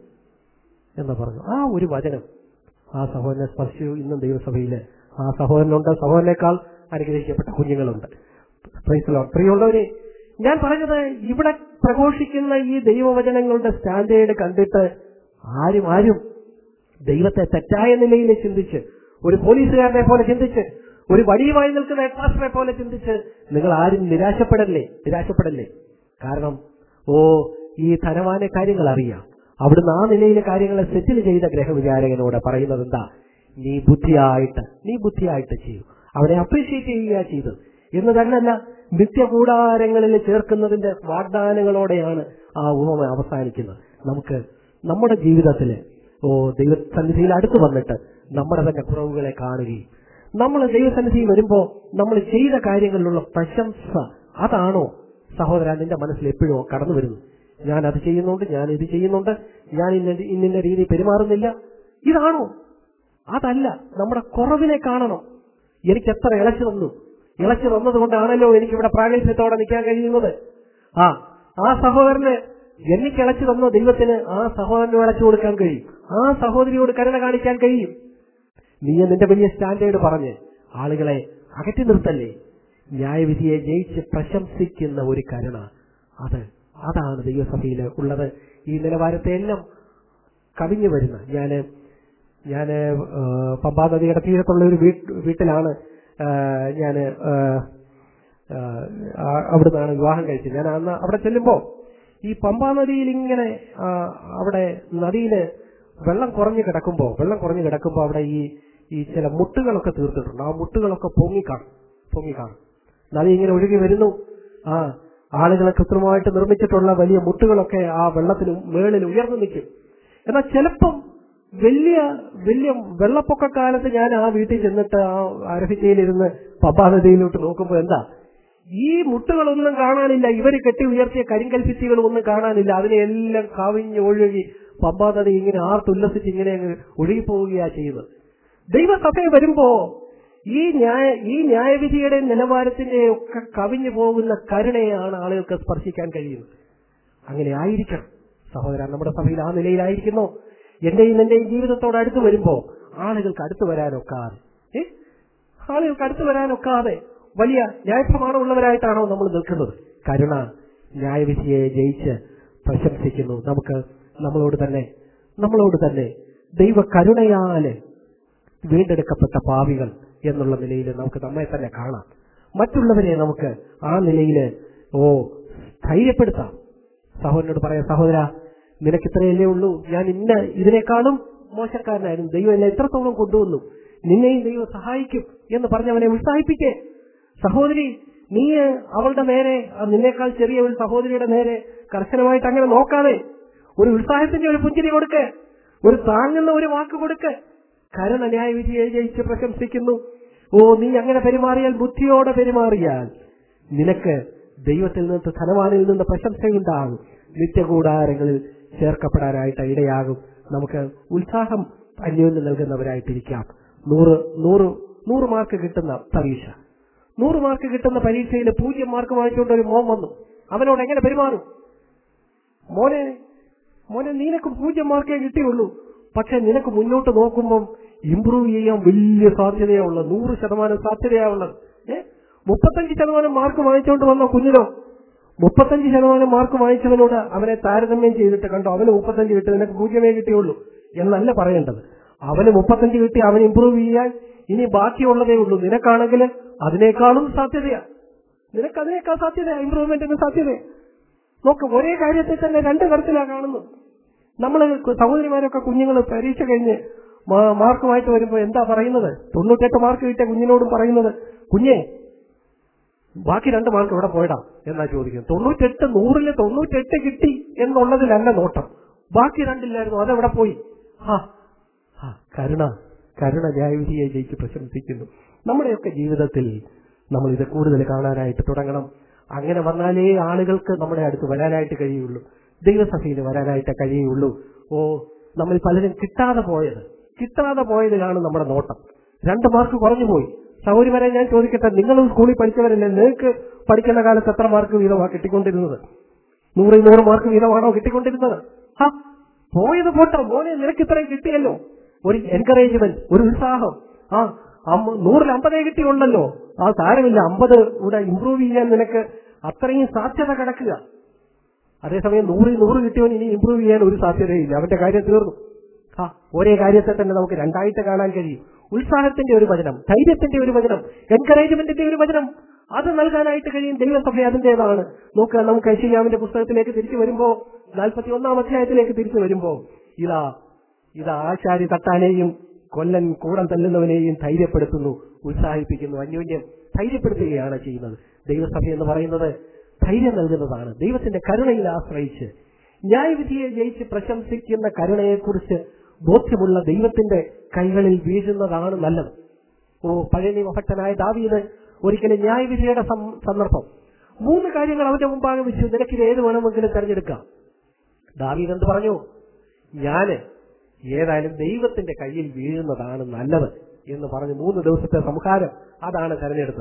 എന്ന് പറഞ്ഞു ആ ഒരു വചനം ആ സഹോദരനെ സ്പർശിച്ചു ഇന്നും ദൈവസഭയില് ആ സഹോദരനുണ്ട് സഹോദരനേക്കാൾ അനുഗ്രഹിക്കപ്പെട്ട കുഞ്ഞുങ്ങളുണ്ട് Praise the Lord. പ്രിയമുള്ളവരെ ഞാൻ പറഞ്ഞത് ഇവിടെ പ്രഘോഷിക്കുന്ന ഈ ദൈവവചനങ്ങളുടെ സ്റ്റാൻഡേർഡ് കണ്ടിട്ട് ആരും ആരും ദൈവത്തെ തെറ്റായ നിലയിൽ ചിന്തിച്ച് ഒരു പോലീസുകാരനെ പോലെ ചിന്തിച്ച് ഒരു വടിയുമായി നിൽക്കുന്ന ഹെഡ്മാസ്റ്ററെ പോലെ ചിന്തിച്ച് നിങ്ങൾ ആരും നിരാശപ്പെടല്ലേ നിരാശപ്പെടല്ലേ കാരണം ഓ ഈ ധനവാനെ കാര്യങ്ങൾ അറിയാം അവിടുന്ന് ആ നിലയിലെ കാര്യങ്ങളെ സെറ്റിൽ ചെയ്ത ഗ്രഹവിചാരകനോട് പറയുന്നത് എന്താ നീ ബുദ്ധിയായിട്ട് നീ ബുദ്ധിയായിട്ട് ചെയ്യൂ അവനെ അപ്രീഷിയേറ്റ് ചെയ്യുക ചെയ്തത് എന്ന് തന്നെയല്ല നിത്യകൂടാരങ്ങളിൽ ചേർക്കുന്നതിന്റെ വാഗ്ദാനങ്ങളോടെയാണ് ആ ഉപമ അവസാനിക്കുന്നത് നമുക്ക് നമ്മുടെ ജീവിതത്തില് ഓ ദൈവസന്നിധിയിൽ അടുത്ത് വന്നിട്ട് നമ്മുടെ തന്നെ കുറവുകളെ കാണുകയും നമ്മൾ ദൈവസന്നിധിയിൽ വരുമ്പോ നമ്മൾ ചെയ്ത കാര്യങ്ങളിലുള്ള പ്രശംസ അതാണോ സഹോദര നിന്റെ മനസ്സിൽ എപ്പോഴും കടന്നു വരുന്നു ഞാൻ അത് ചെയ്യുന്നുണ്ട് ഞാൻ ഇത് ചെയ്യുന്നുണ്ട് ഞാൻ ഇന്ന ഇന്നിന്ന രീതി പെരുമാറുന്നില്ല ഇതാണോ അതല്ല നമ്മുടെ കുറവിനെ കാണണം എനിക്ക് എത്ര ഇളച്ചു തന്നു ഇളച്ചു തന്നതുകൊണ്ടാണല്ലോ എനിക്ക് ഇവിടെ പ്രാഗൽഭ്യത്തോടെ നിൽക്കാൻ കഴിയുന്നത് ആ ആ സഹോദരന് എനിക്ക് ഇളച്ചു തന്ന ദൈവത്തിന് ആ സഹോദരന് ഇളച്ചു കൊടുക്കാൻ കഴിയും ആ സഹോദരിയോട് കരുണ കാണിക്കാൻ കഴിയും നീ നിന്റെ വലിയ സ്റ്റാൻഡേർഡ് പറഞ്ഞ് ആളുകളെ അകറ്റി നിർത്തല്ലേ ന്യായവിധിയെ ജയിച്ച് പ്രശംസിക്കുന്ന ഒരു കരുണ അത് അതാണ് ദൈവസഭയിൽ ഉള്ളത് ഈ നിലവാരത്തെ എല്ലാം കവിഞ്ഞു വരുന്ന ഞാന് ഞാന് ആ, പമ്പാ നദിയുടെ തീരത്തുള്ള ഒരു വീട്ട് വീട്ടിലാണ് ഞാൻ അവിടുന്നാണ് വിവാഹം കഴിച്ചത് ഞാൻ അന്ന് അവിടെ ചെല്ലുമ്പോ ഈ പമ്പാ നദിയിൽ ഇങ്ങനെ ആ, അവിടെ നദിയില് വെള്ളം കുറഞ്ഞു കിടക്കുമ്പോ വെള്ളം കുറഞ്ഞു കിടക്കുമ്പോ അവിടെ ഈ ഈ ചില മുട്ടുകളൊക്കെ തീർത്തിട്ടുണ്ട് ആ മുട്ടുകളൊക്കെ പൊങ്ങിക്കാണും പൊങ്ങിക്കാണും നദി ഇങ്ങനെ ഒഴുകി വരുന്നു ആ ആളുകൾ കൃത്രിമമായിട്ട് നിർമ്മിച്ചിട്ടുള്ള വലിയ മുട്ടുകളൊക്കെ ആ വെള്ളത്തിന് മേളിൽ ഉയർന്നു നിൽക്കും എന്നാൽ ചിലപ്പം വലിയ വലിയ വെള്ളപ്പൊക്ക കാലത്ത് ഞാൻ ആ വീട്ടിൽ ചെന്നിട്ട് ആ അരഭിച്ചയിലിരുന്ന് പമ്പാ നദിയിലോട്ട് നോക്കുമ്പോൾ എന്താ ഈ മുട്ടുകളൊന്നും കാണാനില്ല ഇവര് കെട്ടി ഉയർത്തിയ കരിങ്കൽഭിത്തികളും ഒന്നും കാണാനില്ല അതിനെല്ലാം കവിഞ്ഞ് ഒഴുകി പമ്പാ നദി ഇങ്ങനെ ആർത്തുല്ലസിച്ച് ഇങ്ങനെ അങ്ങ് ഒഴുകിപ്പോവുകയാ ചെയ്യുന്നത് ദൈവസഭയിൽ വരുമ്പോ ഈ ന്യായ ഈ ന്യായവിധിയുടെ നിലവാരത്തിന്റെ ഒക്കെ കവിഞ്ഞു പോകുന്ന കരുണയാണ് ആളുകൾക്ക് സ്പർശിക്കാൻ കഴിയുന്നത് അങ്ങനെ ആയിരിക്കണം സഹോദര നമ്മുടെ സഭയിൽ ആ നിലയിലായിരിക്കുന്നു എന്റെയും എന്റെയും ജീവിതത്തോട് അടുത്ത് വരുമ്പോ ആളുകൾക്ക് അടുത്ത് വരാനൊക്കാതെ ഏ ആളുകൾക്ക് അടുത്ത് വരാനൊക്കാതെ വലിയ ന്യായപ്രമാണമുള്ളവരായിട്ടാണോ നമ്മൾ നിൽക്കുന്നത് കരുണ ന്യായവിധിയെ ജയിച്ച് പ്രശംസിക്കുന്നു നമുക്ക് നമ്മളോട് തന്നെ നമ്മളോട് തന്നെ ദൈവ കരുണയാല് വീണ്ടെടുക്കപ്പെട്ട പാവികൾ എന്നുള്ള നിലയിൽ നമുക്ക് നമ്മെ തന്നെ കാണാം മറ്റുള്ളവരെ നമുക്ക് ആ നിലയിൽ ഓ ധൈര്യപ്പെടുത്താം സഹോദരനോട് പറയാം സഹോദര നിനക്ക് ഇത്രയല്ലേ ഉള്ളൂ ഞാൻ ഇന്ന ഇതിനേക്കാളും മോശക്കാരനായിരുന്നു ദൈവം എന്നെ എത്രത്തോളം കൊണ്ടുവന്നു നിന്നെയും ദൈവം സഹായിക്കും എന്ന് പറഞ്ഞവനെ ഉത്സാഹിപ്പിക്കേ സഹോദരി നീ അവളുടെ നേരെ ആ നിന്നേക്കാൾ ചെറിയ ഒരു സഹോദരിയുടെ നേരെ കർശനമായിട്ട് അങ്ങനെ നോക്കാതെ ഒരു ഉത്സാഹത്തിന്റെ ഒരു പുഞ്ചിരി കൊടുക്ക് ഒരു താങ്ങുന്ന ഒരു വാക്ക് കൊടുക്ക് കരുണ ന്യായവിധിയെ ജയിച്ച് പ്രശംസിക്കുന്നു ഓ നീ അങ്ങനെ പെരുമാറിയാൽ ബുദ്ധിയോടെ പെരുമാറിയാൽ നിനക്ക് ദൈവത്തിൽ നിന്ന് ധനവാനിൽ നിന്ന് പ്രശംസയുണ്ടാകും നിത്യകൂടാരങ്ങളിൽ ചേർക്കപ്പെടാനായിട്ട് ഇടയാകും നമുക്ക് ഉത്സാഹം അന്യോന്യം നൽകുന്നവരായിട്ടിരിക്കാം നൂറ് നൂറ് നൂറ് മാർക്ക് കിട്ടുന്ന പരീക്ഷ നൂറ് മാർക്ക് കിട്ടുന്ന പരീക്ഷയിൽ പൂജ്യം മാർക്ക് വാങ്ങിച്ചുകൊണ്ട് ഒരു മോൻ വന്നു അവനോട് എങ്ങനെ പെരുമാറും മോനെ മോനെ നിനക്ക് പൂജ്യം മാർക്കേ കിട്ടിയുള്ളൂ പക്ഷെ നിനക്ക് മുന്നോട്ട് നോക്കുമ്പം ഇംപ്രൂവ് ചെയ്യാൻ വലിയ സാധ്യതയാ ഉള്ളത് നൂറ് ശതമാനം സാധ്യതയാ ഉള്ളത് ഏ മുപ്പത്തഞ്ച് ശതമാനം മാർക്ക് വാങ്ങിച്ചുകൊണ്ട് വന്ന കുഞ്ഞിനോ മുപ്പത്തഞ്ച് ശതമാനം മാർക്ക് വാങ്ങിച്ചവനോട് അവനെ താരതമ്യം ചെയ്തിട്ട് കണ്ടോ അവന് മുപ്പത്തഞ്ച് കിട്ടി നിനക്ക് പൂജ്യമേ കിട്ടിയുള്ളൂ എന്നല്ല പറയേണ്ടത് അവന് മുപ്പത്തഞ്ച് കിട്ടി അവൻ ഇംപ്രൂവ് ചെയ്യാൻ ഇനി ബാക്കിയുള്ളതേ ഉള്ളൂ നിനക്കാണെങ്കിൽ അതിനേക്കാളും സാധ്യതയാ നിനക്ക് അതിനേക്കാൾ സാധ്യത ഇംപ്രൂവ്മെന്റിന് സാധ്യത നോക്ക് ഒരേ കാര്യത്തെ തന്നെ രണ്ട് തരത്തിലാണ് കാണുന്നത് നമ്മൾ സഹോദരിമാരൊക്കെ കുഞ്ഞുങ്ങൾ പരീക്ഷ കഴിഞ്ഞ് മാ- മാർക്കുമായിട്ട് വരുമ്പോൾ എന്താ പറയുന്നത് തൊണ്ണൂറ്റെട്ട് മാർക്ക് കിട്ടിയ കുഞ്ഞിനോടും പറയുന്നത് കുഞ്ഞെ ബാക്കി രണ്ട് മാർക്ക് ഇവിടെ പോയടാ എന്നാ ചോദിക്കുന്നത് തൊണ്ണൂറ്റെട്ട് നൂറില് തൊണ്ണൂറ്റെട്ട് കിട്ടി എന്നുള്ളതിലല്ല നോട്ടം ബാക്കി രണ്ടില്ലായിരുന്നു അതെവിടെ പോയി ആ ആ, കരുണ കരുണ ന്യായവിധിയെ ജയിച്ച് പ്രശംസിക്കുന്നു നമ്മുടെയൊക്കെ ജീവിതത്തിൽ നമ്മൾ ഇത് കൂടുതൽ കാണാനായിട്ട് തുടങ്ങണം അങ്ങനെ വന്നാലേ ആളുകൾക്ക് നമ്മുടെ അടുത്ത് വരാനായിട്ട് കഴിയുള്ളൂ ദൈവസഭയിൽ വരാനായിട്ട് കഴിയുള്ളൂ ഓ നമ്മൾ പലരും കിട്ടാതെ പോയത് കിട്ടാതെ പോയതിലാണ് നമ്മുടെ നോട്ടം രണ്ട് മാർക്ക് കുറഞ്ഞു പോയി സൗകര്യവരെ ഞാൻ ചോദിക്കട്ടെ നിങ്ങളും സ്കൂളിൽ പഠിച്ചവരല്ലേ നിങ്ങൾക്ക് പഠിക്കുന്ന കാലത്ത് എത്ര മാർക്ക് വീതമാണ് കിട്ടിക്കൊണ്ടിരുന്നത് നൂറിൽ നൂറ് മാർക്ക് വീതമാണോ കിട്ടിക്കൊണ്ടിരുന്നത് ഹാ പോയത് പോട്ടോ മോനെ നിനക്ക് ഇത്രയും കിട്ടിയല്ലോ ഒരു എൻകറേജ്മെന്റ് ഒരു ഉത്സാഹം ആ അമ്മ- നൂറിൽ അമ്പതേ കിട്ടിയുള്ളല്ലോ ആ സാരമില്ല അമ്പത് ഇവിടെ ഇമ്പ്രൂവ് ചെയ്യാൻ നിനക്ക് അത്രയും സാധ്യത കിടക്കുക അതേസമയം നൂറിൽ നൂറ് കിട്ടിയവൻ ഇനി ഇമ്പ്രൂവ് ചെയ്യാൻ ഒരു സാധ്യതയില്ല അവന്റെ കാര്യം തീർന്നു ആ ഒരേ കാര്യത്തെ തന്നെ നമുക്ക് രണ്ടായിട്ട് കാണാൻ കഴിയും ഉത്സാഹത്തിന്റെ ഒരു വചനം ധൈര്യത്തിന്റെ ഒരു വചനം എൻകറേജ്മെന്റിന്റെ ഒരു വചനം അത് നൽകാനായിട്ട് കഴിയും ദൈവസഭ അതിന്റേതാണ് നോക്കുക നമുക്ക് ഐശ്വര്യാവിന്റെ പുസ്തകത്തിലേക്ക് തിരിച്ചു വരുമ്പോ നാൽപ്പത്തി ഒന്നാം അധ്യായത്തിലേക്ക് തിരിച്ചു വരുമ്പോ ഇതാ ഇതാ ആശാരി തട്ടാനെയും കൊല്ലൻ കൂടം തല്ലുന്നവനെയും ധൈര്യപ്പെടുത്തുന്നു ഉത്സാഹിപ്പിക്കുന്നു അന്യോന്യം ധൈര്യപ്പെടുത്തുകയാണ് ചെയ്യുന്നത് ദൈവസഭ എന്ന് പറയുന്നത് ധൈര്യം നൽകുന്നതാണ് ദൈവത്തിന്റെ കരുണയിൽ ആശ്രയിച്ച് ന്യായവിധിയെ ജയിച്ച് പ്രശംസിക്കുന്ന കരുണയെക്കുറിച്ച് ബോധ്യമുള്ള ദൈവത്തിന്റെ കൈകളിൽ വീഴുന്നതാണ് നല്ലത് ഓ പഴയ നിയമഭക്തനായ ദാവീദ് ഒരിക്കലും ന്യായവിധിയുടെ സം- സന്ദർഭം മൂന്ന് കാര്യങ്ങൾ അവന്റെ മുമ്പാകെ വെച്ചു നിനക്കിത് ഏത് വേണമെങ്കിലും തെരഞ്ഞെടുക്കാം ദാവീദ് എന്ത് പറഞ്ഞു ഞാന് ഏതായാലും ദൈവത്തിന്റെ കയ്യിൽ വീഴുന്നതാണ് നല്ലത് എന്ന് പറഞ്ഞ് മൂന്ന് ദിവസത്തെ സംഹാരം അതാണ് തെരഞ്ഞെടുത്തത്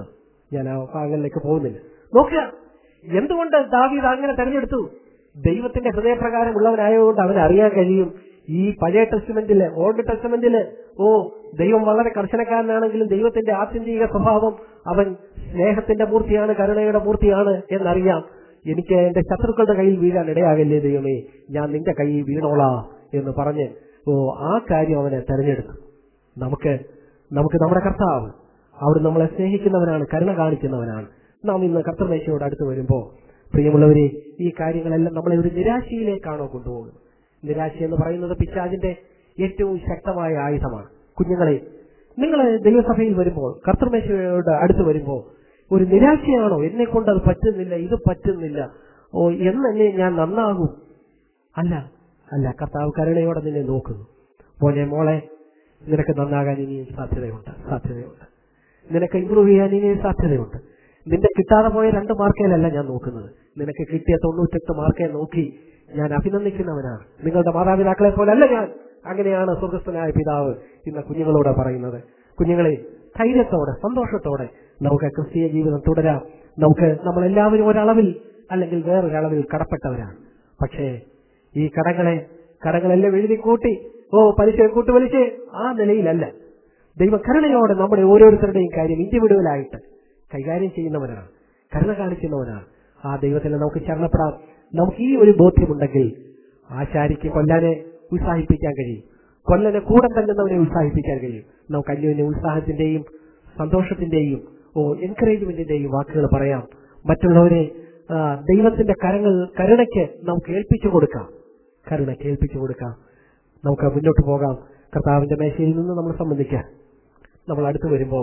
ഞാൻ ആ ഭാഗങ്ങളിലേക്ക് പോകുന്നില്ല നോക്കുക എന്തുകൊണ്ട് ദാവീദ് അങ്ങനെ തെരഞ്ഞെടുത്തു ദൈവത്തിന്റെ ഹൃദയപ്രകാരം ഉള്ളവനായതുകൊണ്ട് അവന് അറിയാൻ കഴിയും ഈ പഴയ ടെസ്റ്റ്മെന്റില് ഓൾഡ് ടെസ്റ്റ്മെന്റില് ഓ ദൈവം വളരെ കർശനക്കാരനാണെങ്കിലും ദൈവത്തിന്റെ ആത്യന്തിക സ്വഭാവം അവൻ സ്നേഹത്തിന്റെ മൂർത്തിയാണ് കരുണയുടെ മൂർത്തിയാണ് എന്നറിയാം എനിക്ക് എന്റെ ശത്രുക്കളുടെ കയ്യിൽ വീഴാൻ ഇടയാകല്ലേ ദൈവമേ ഞാൻ നിന്റെ കയ്യിൽ വീണോളാ എന്ന് പറഞ്ഞ് ഓ ആ കാര്യം അവനെ തെരഞ്ഞെടുത്തു നമുക്ക് നമുക്ക് നമ്മുടെ കർത്താവ് അവിടെ നമ്മളെ സ്നേഹിക്കുന്നവനാണ് കരുണ കാണിക്കുന്നവനാണ് നാം ഇന്ന് കർത്തമേശയോട് അടുത്ത് വരുമ്പോൾ പ്രിയമുള്ളവരെ ഈ കാര്യങ്ങളെല്ലാം നമ്മളെ ഒരു നിരാശയിലേക്കാണോ കൊണ്ടുപോകുന്നത് നിരാശ എന്ന് പറയുന്നത് പിശാചിന്റെ ഏറ്റവും ശക്തമായ ആയുധമാണ് കുഞ്ഞുങ്ങളെ നിങ്ങൾ ദൈവസഭയിൽ വരുമ്പോൾ കർത്തമേശയോട് അടുത്ത് വരുമ്പോൾ ഒരു നിരാശയാണോ എന്നെ കൊണ്ട് അത് പറ്റുന്നില്ല ഇത് പറ്റുന്നില്ല ഓ എന്നെ ഞാൻ നന്നാകും അല്ല അല്ല കർത്താവ് കരുണയോടെ നിന്നെ നോക്കുന്നു മോനെ മോളെ നിനക്ക് നന്നാകാൻ ഇനിയും സാധ്യതയുണ്ട് സാധ്യതയുണ്ട് നിനക്ക് ഇമ്പ്രൂവ് ചെയ്യാൻ ഇനിയും സാധ്യതയുണ്ട് നിന്റെ കിട്ടാതെ പോയ രണ്ട് മാർക്കേലല്ല ഞാൻ നോക്കുന്നത് നിനക്ക് കിട്ടിയ തൊണ്ണൂറ്റെട്ട് മാർക്കെ നോക്കി ഞാൻ അഭിനന്ദിക്കുന്നവനാണ് നിങ്ങളുടെ മാതാപിതാക്കളെ പോലല്ല ഞാൻ അങ്ങനെയാണ് സ്വർഗസ്ഥനായ പിതാവ് ഇന്ന് കുഞ്ഞുങ്ങളോട് പറയുന്നത് കുഞ്ഞുങ്ങളെ ധൈര്യത്തോടെ സന്തോഷത്തോടെ നമുക്ക് ക്രിസ്തീയ ജീവിതം തുടരാം നമുക്ക് നമ്മളെല്ലാവരും ഒരളവിൽ അല്ലെങ്കിൽ വേറൊരളവിൽ കടപ്പെട്ടവരാണ് പക്ഷേ ഈ കടങ്ങളെ കടങ്ങളെല്ലാം എഴുതി കൂട്ടി ഓ പലിശ കൂട്ടുപലിശ ആ നിലയിലല്ല ദൈവകരുണയോടെ നമ്മുടെ ഓരോരുത്തരുടെയും കാര്യം ഇൻഡിവിഡുവലായിട്ട് കൈകാര്യം ചെയ്യുന്നവനാണ് കരുണ കാണിക്കുന്നവനാണ് ആ ദൈവത്തിൽ നമുക്ക് ശരണപ്പെടാം നമുക്ക് ഈ ഒരു ബോധ്യമുണ്ടെങ്കിൽ ആശാരിക്ക് കൊല്ലാനെ ഉത്സാഹിപ്പിക്കാൻ കഴിയും കൊല്ലനെ കൂടെ തന്നുന്നവനെ ഉത്സാഹിപ്പിക്കാൻ കഴിയും നമുക്ക് അന്യോന്യ ഉത്സാഹത്തിന്റെയും സന്തോഷത്തിന്റെയും ഓ എൻകറേജ്മെന്റിന്റെയും വാക്കുകൾ പറയാം മറ്റുള്ളവരെ ആ, ദൈവത്തിന്റെ കരങ്ങൾ കരുണയ്ക്ക് നമുക്ക് ഏൽപ്പിച്ചു കൊടുക്കാം കരുണയ്ക്ക് ഏൽപ്പിച്ചു കൊടുക്കാം നമുക്ക് മുന്നോട്ട് പോകാം കർത്താവിന്റെ മേശയിൽ നിന്ന് നമ്മൾ സംബന്ധിക്കാം നമ്മൾ അടുത്ത് വരുമ്പോൾ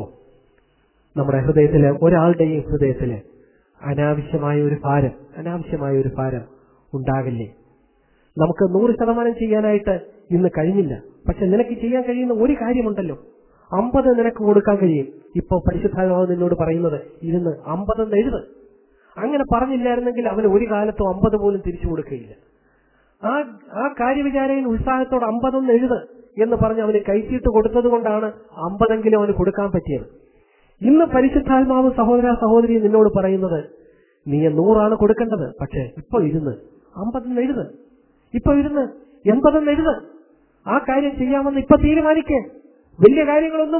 നമ്മുടെ ഹൃദയത്തില് ഒരാളുടെയും ഹൃദയത്തില് അനാവശ്യമായ ഒരു ഭാരം അനാവശ്യമായ ഒരു ഭാരം ഉണ്ടാകില്ലേ നമുക്ക് നൂറ് ശതമാനം ചെയ്യാനായിട്ട് ഇന്ന് കഴിഞ്ഞില്ല പക്ഷെ നിനക്ക് ചെയ്യാൻ കഴിയുന്ന ഒരു കാര്യമുണ്ടല്ലോ അമ്പത് നിനക്ക് കൊടുക്കാൻ കഴിയും ഇപ്പൊ പരിശുദ്ധാത്മാവ് നിന്നോട് പറയുന്നത് ഇരുന്ന് അമ്പതെന്ന് എഴുത് അങ്ങനെ പറഞ്ഞില്ലായിരുന്നെങ്കിൽ അവൻ ഒരു കാലത്തും അമ്പത് പോലും തിരിച്ചു കൊടുക്കുകയില്ല ആ ആ കാര്യവിചാരയിൽ ഉത്സാഹത്തോടെ അമ്പതൊന്ന് എഴുത് എന്ന് പറഞ്ഞ് അവന് കൈച്ചീട്ട് കൊടുത്തത് കൊണ്ടാണ് അമ്പതെങ്കിലും അവന് കൊടുക്കാൻ പറ്റിയത് ഇന്ന് പരിശുദ്ധാത്മാവ് സഹോദര സഹോദരി നിന്നോട് പറയുന്നത് നീ നൂറാണ് കൊടുക്കേണ്ടത് പക്ഷേ ഇപ്പൊ ഇരുന്ന് അമ്പതെന്ന് എഴുത് ഇപ്പൊ ഇരുന്ന് എൺപതെന്ന് എഴുത് ആ കാര്യം ചെയ്യാമെന്ന് ഇപ്പൊ തീരുമാനിക്കേ വലിയ കാര്യങ്ങളൊന്നും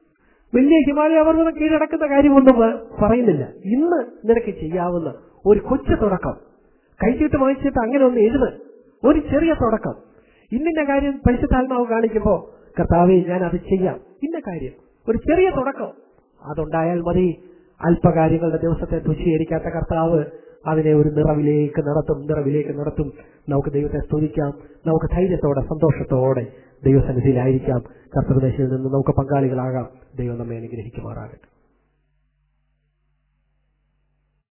വലിയ ഹിമാലയ പർവ്വതം കീഴടക്കുന്ന കാര്യമൊന്നും പ- പറയുന്നില്ല ഇന്ന് നിനക്ക് ചെയ്യാവുന്ന ഒരു കൊച്ചു തുടക്കം കൈച്ചീട്ട് വാങ്ങിച്ചിട്ട് അങ്ങനെ ഒന്ന് എഴുത് ഒരു ചെറിയ തുടക്കം ഇന്നിന്റെ കാര്യം പരിശുദ്ധാത്മാവ് കാണിക്കുമ്പോ കർത്താവെ ഞാൻ അത് ചെയ്യാം ഇന്ന കാര്യം ഒരു ചെറിയ തുടക്കം അതുണ്ടായാൽ മതി അല്പകാര്യങ്ങളുടെ ദിവസത്തെ തുച്ഛീകരിക്കാത്ത കർത്താവ് അതിനെ ഒരു നിറവിലേക്ക് നടത്തും നിറവിലേക്ക് നടത്തും നമുക്ക് ദൈവത്തെ സ്തുതിക്കാം നമുക്ക് ധൈര്യത്തോടെ സന്തോഷത്തോടെ ദൈവസന്നിധിയിലായിരിക്കാം കർത്തൃദേശയിൽ നിന്ന് നമുക്ക് പങ്കാളികളാകാം ദൈവം നമ്മെ അനുഗ്രഹിക്കുമാറാകട്ടെ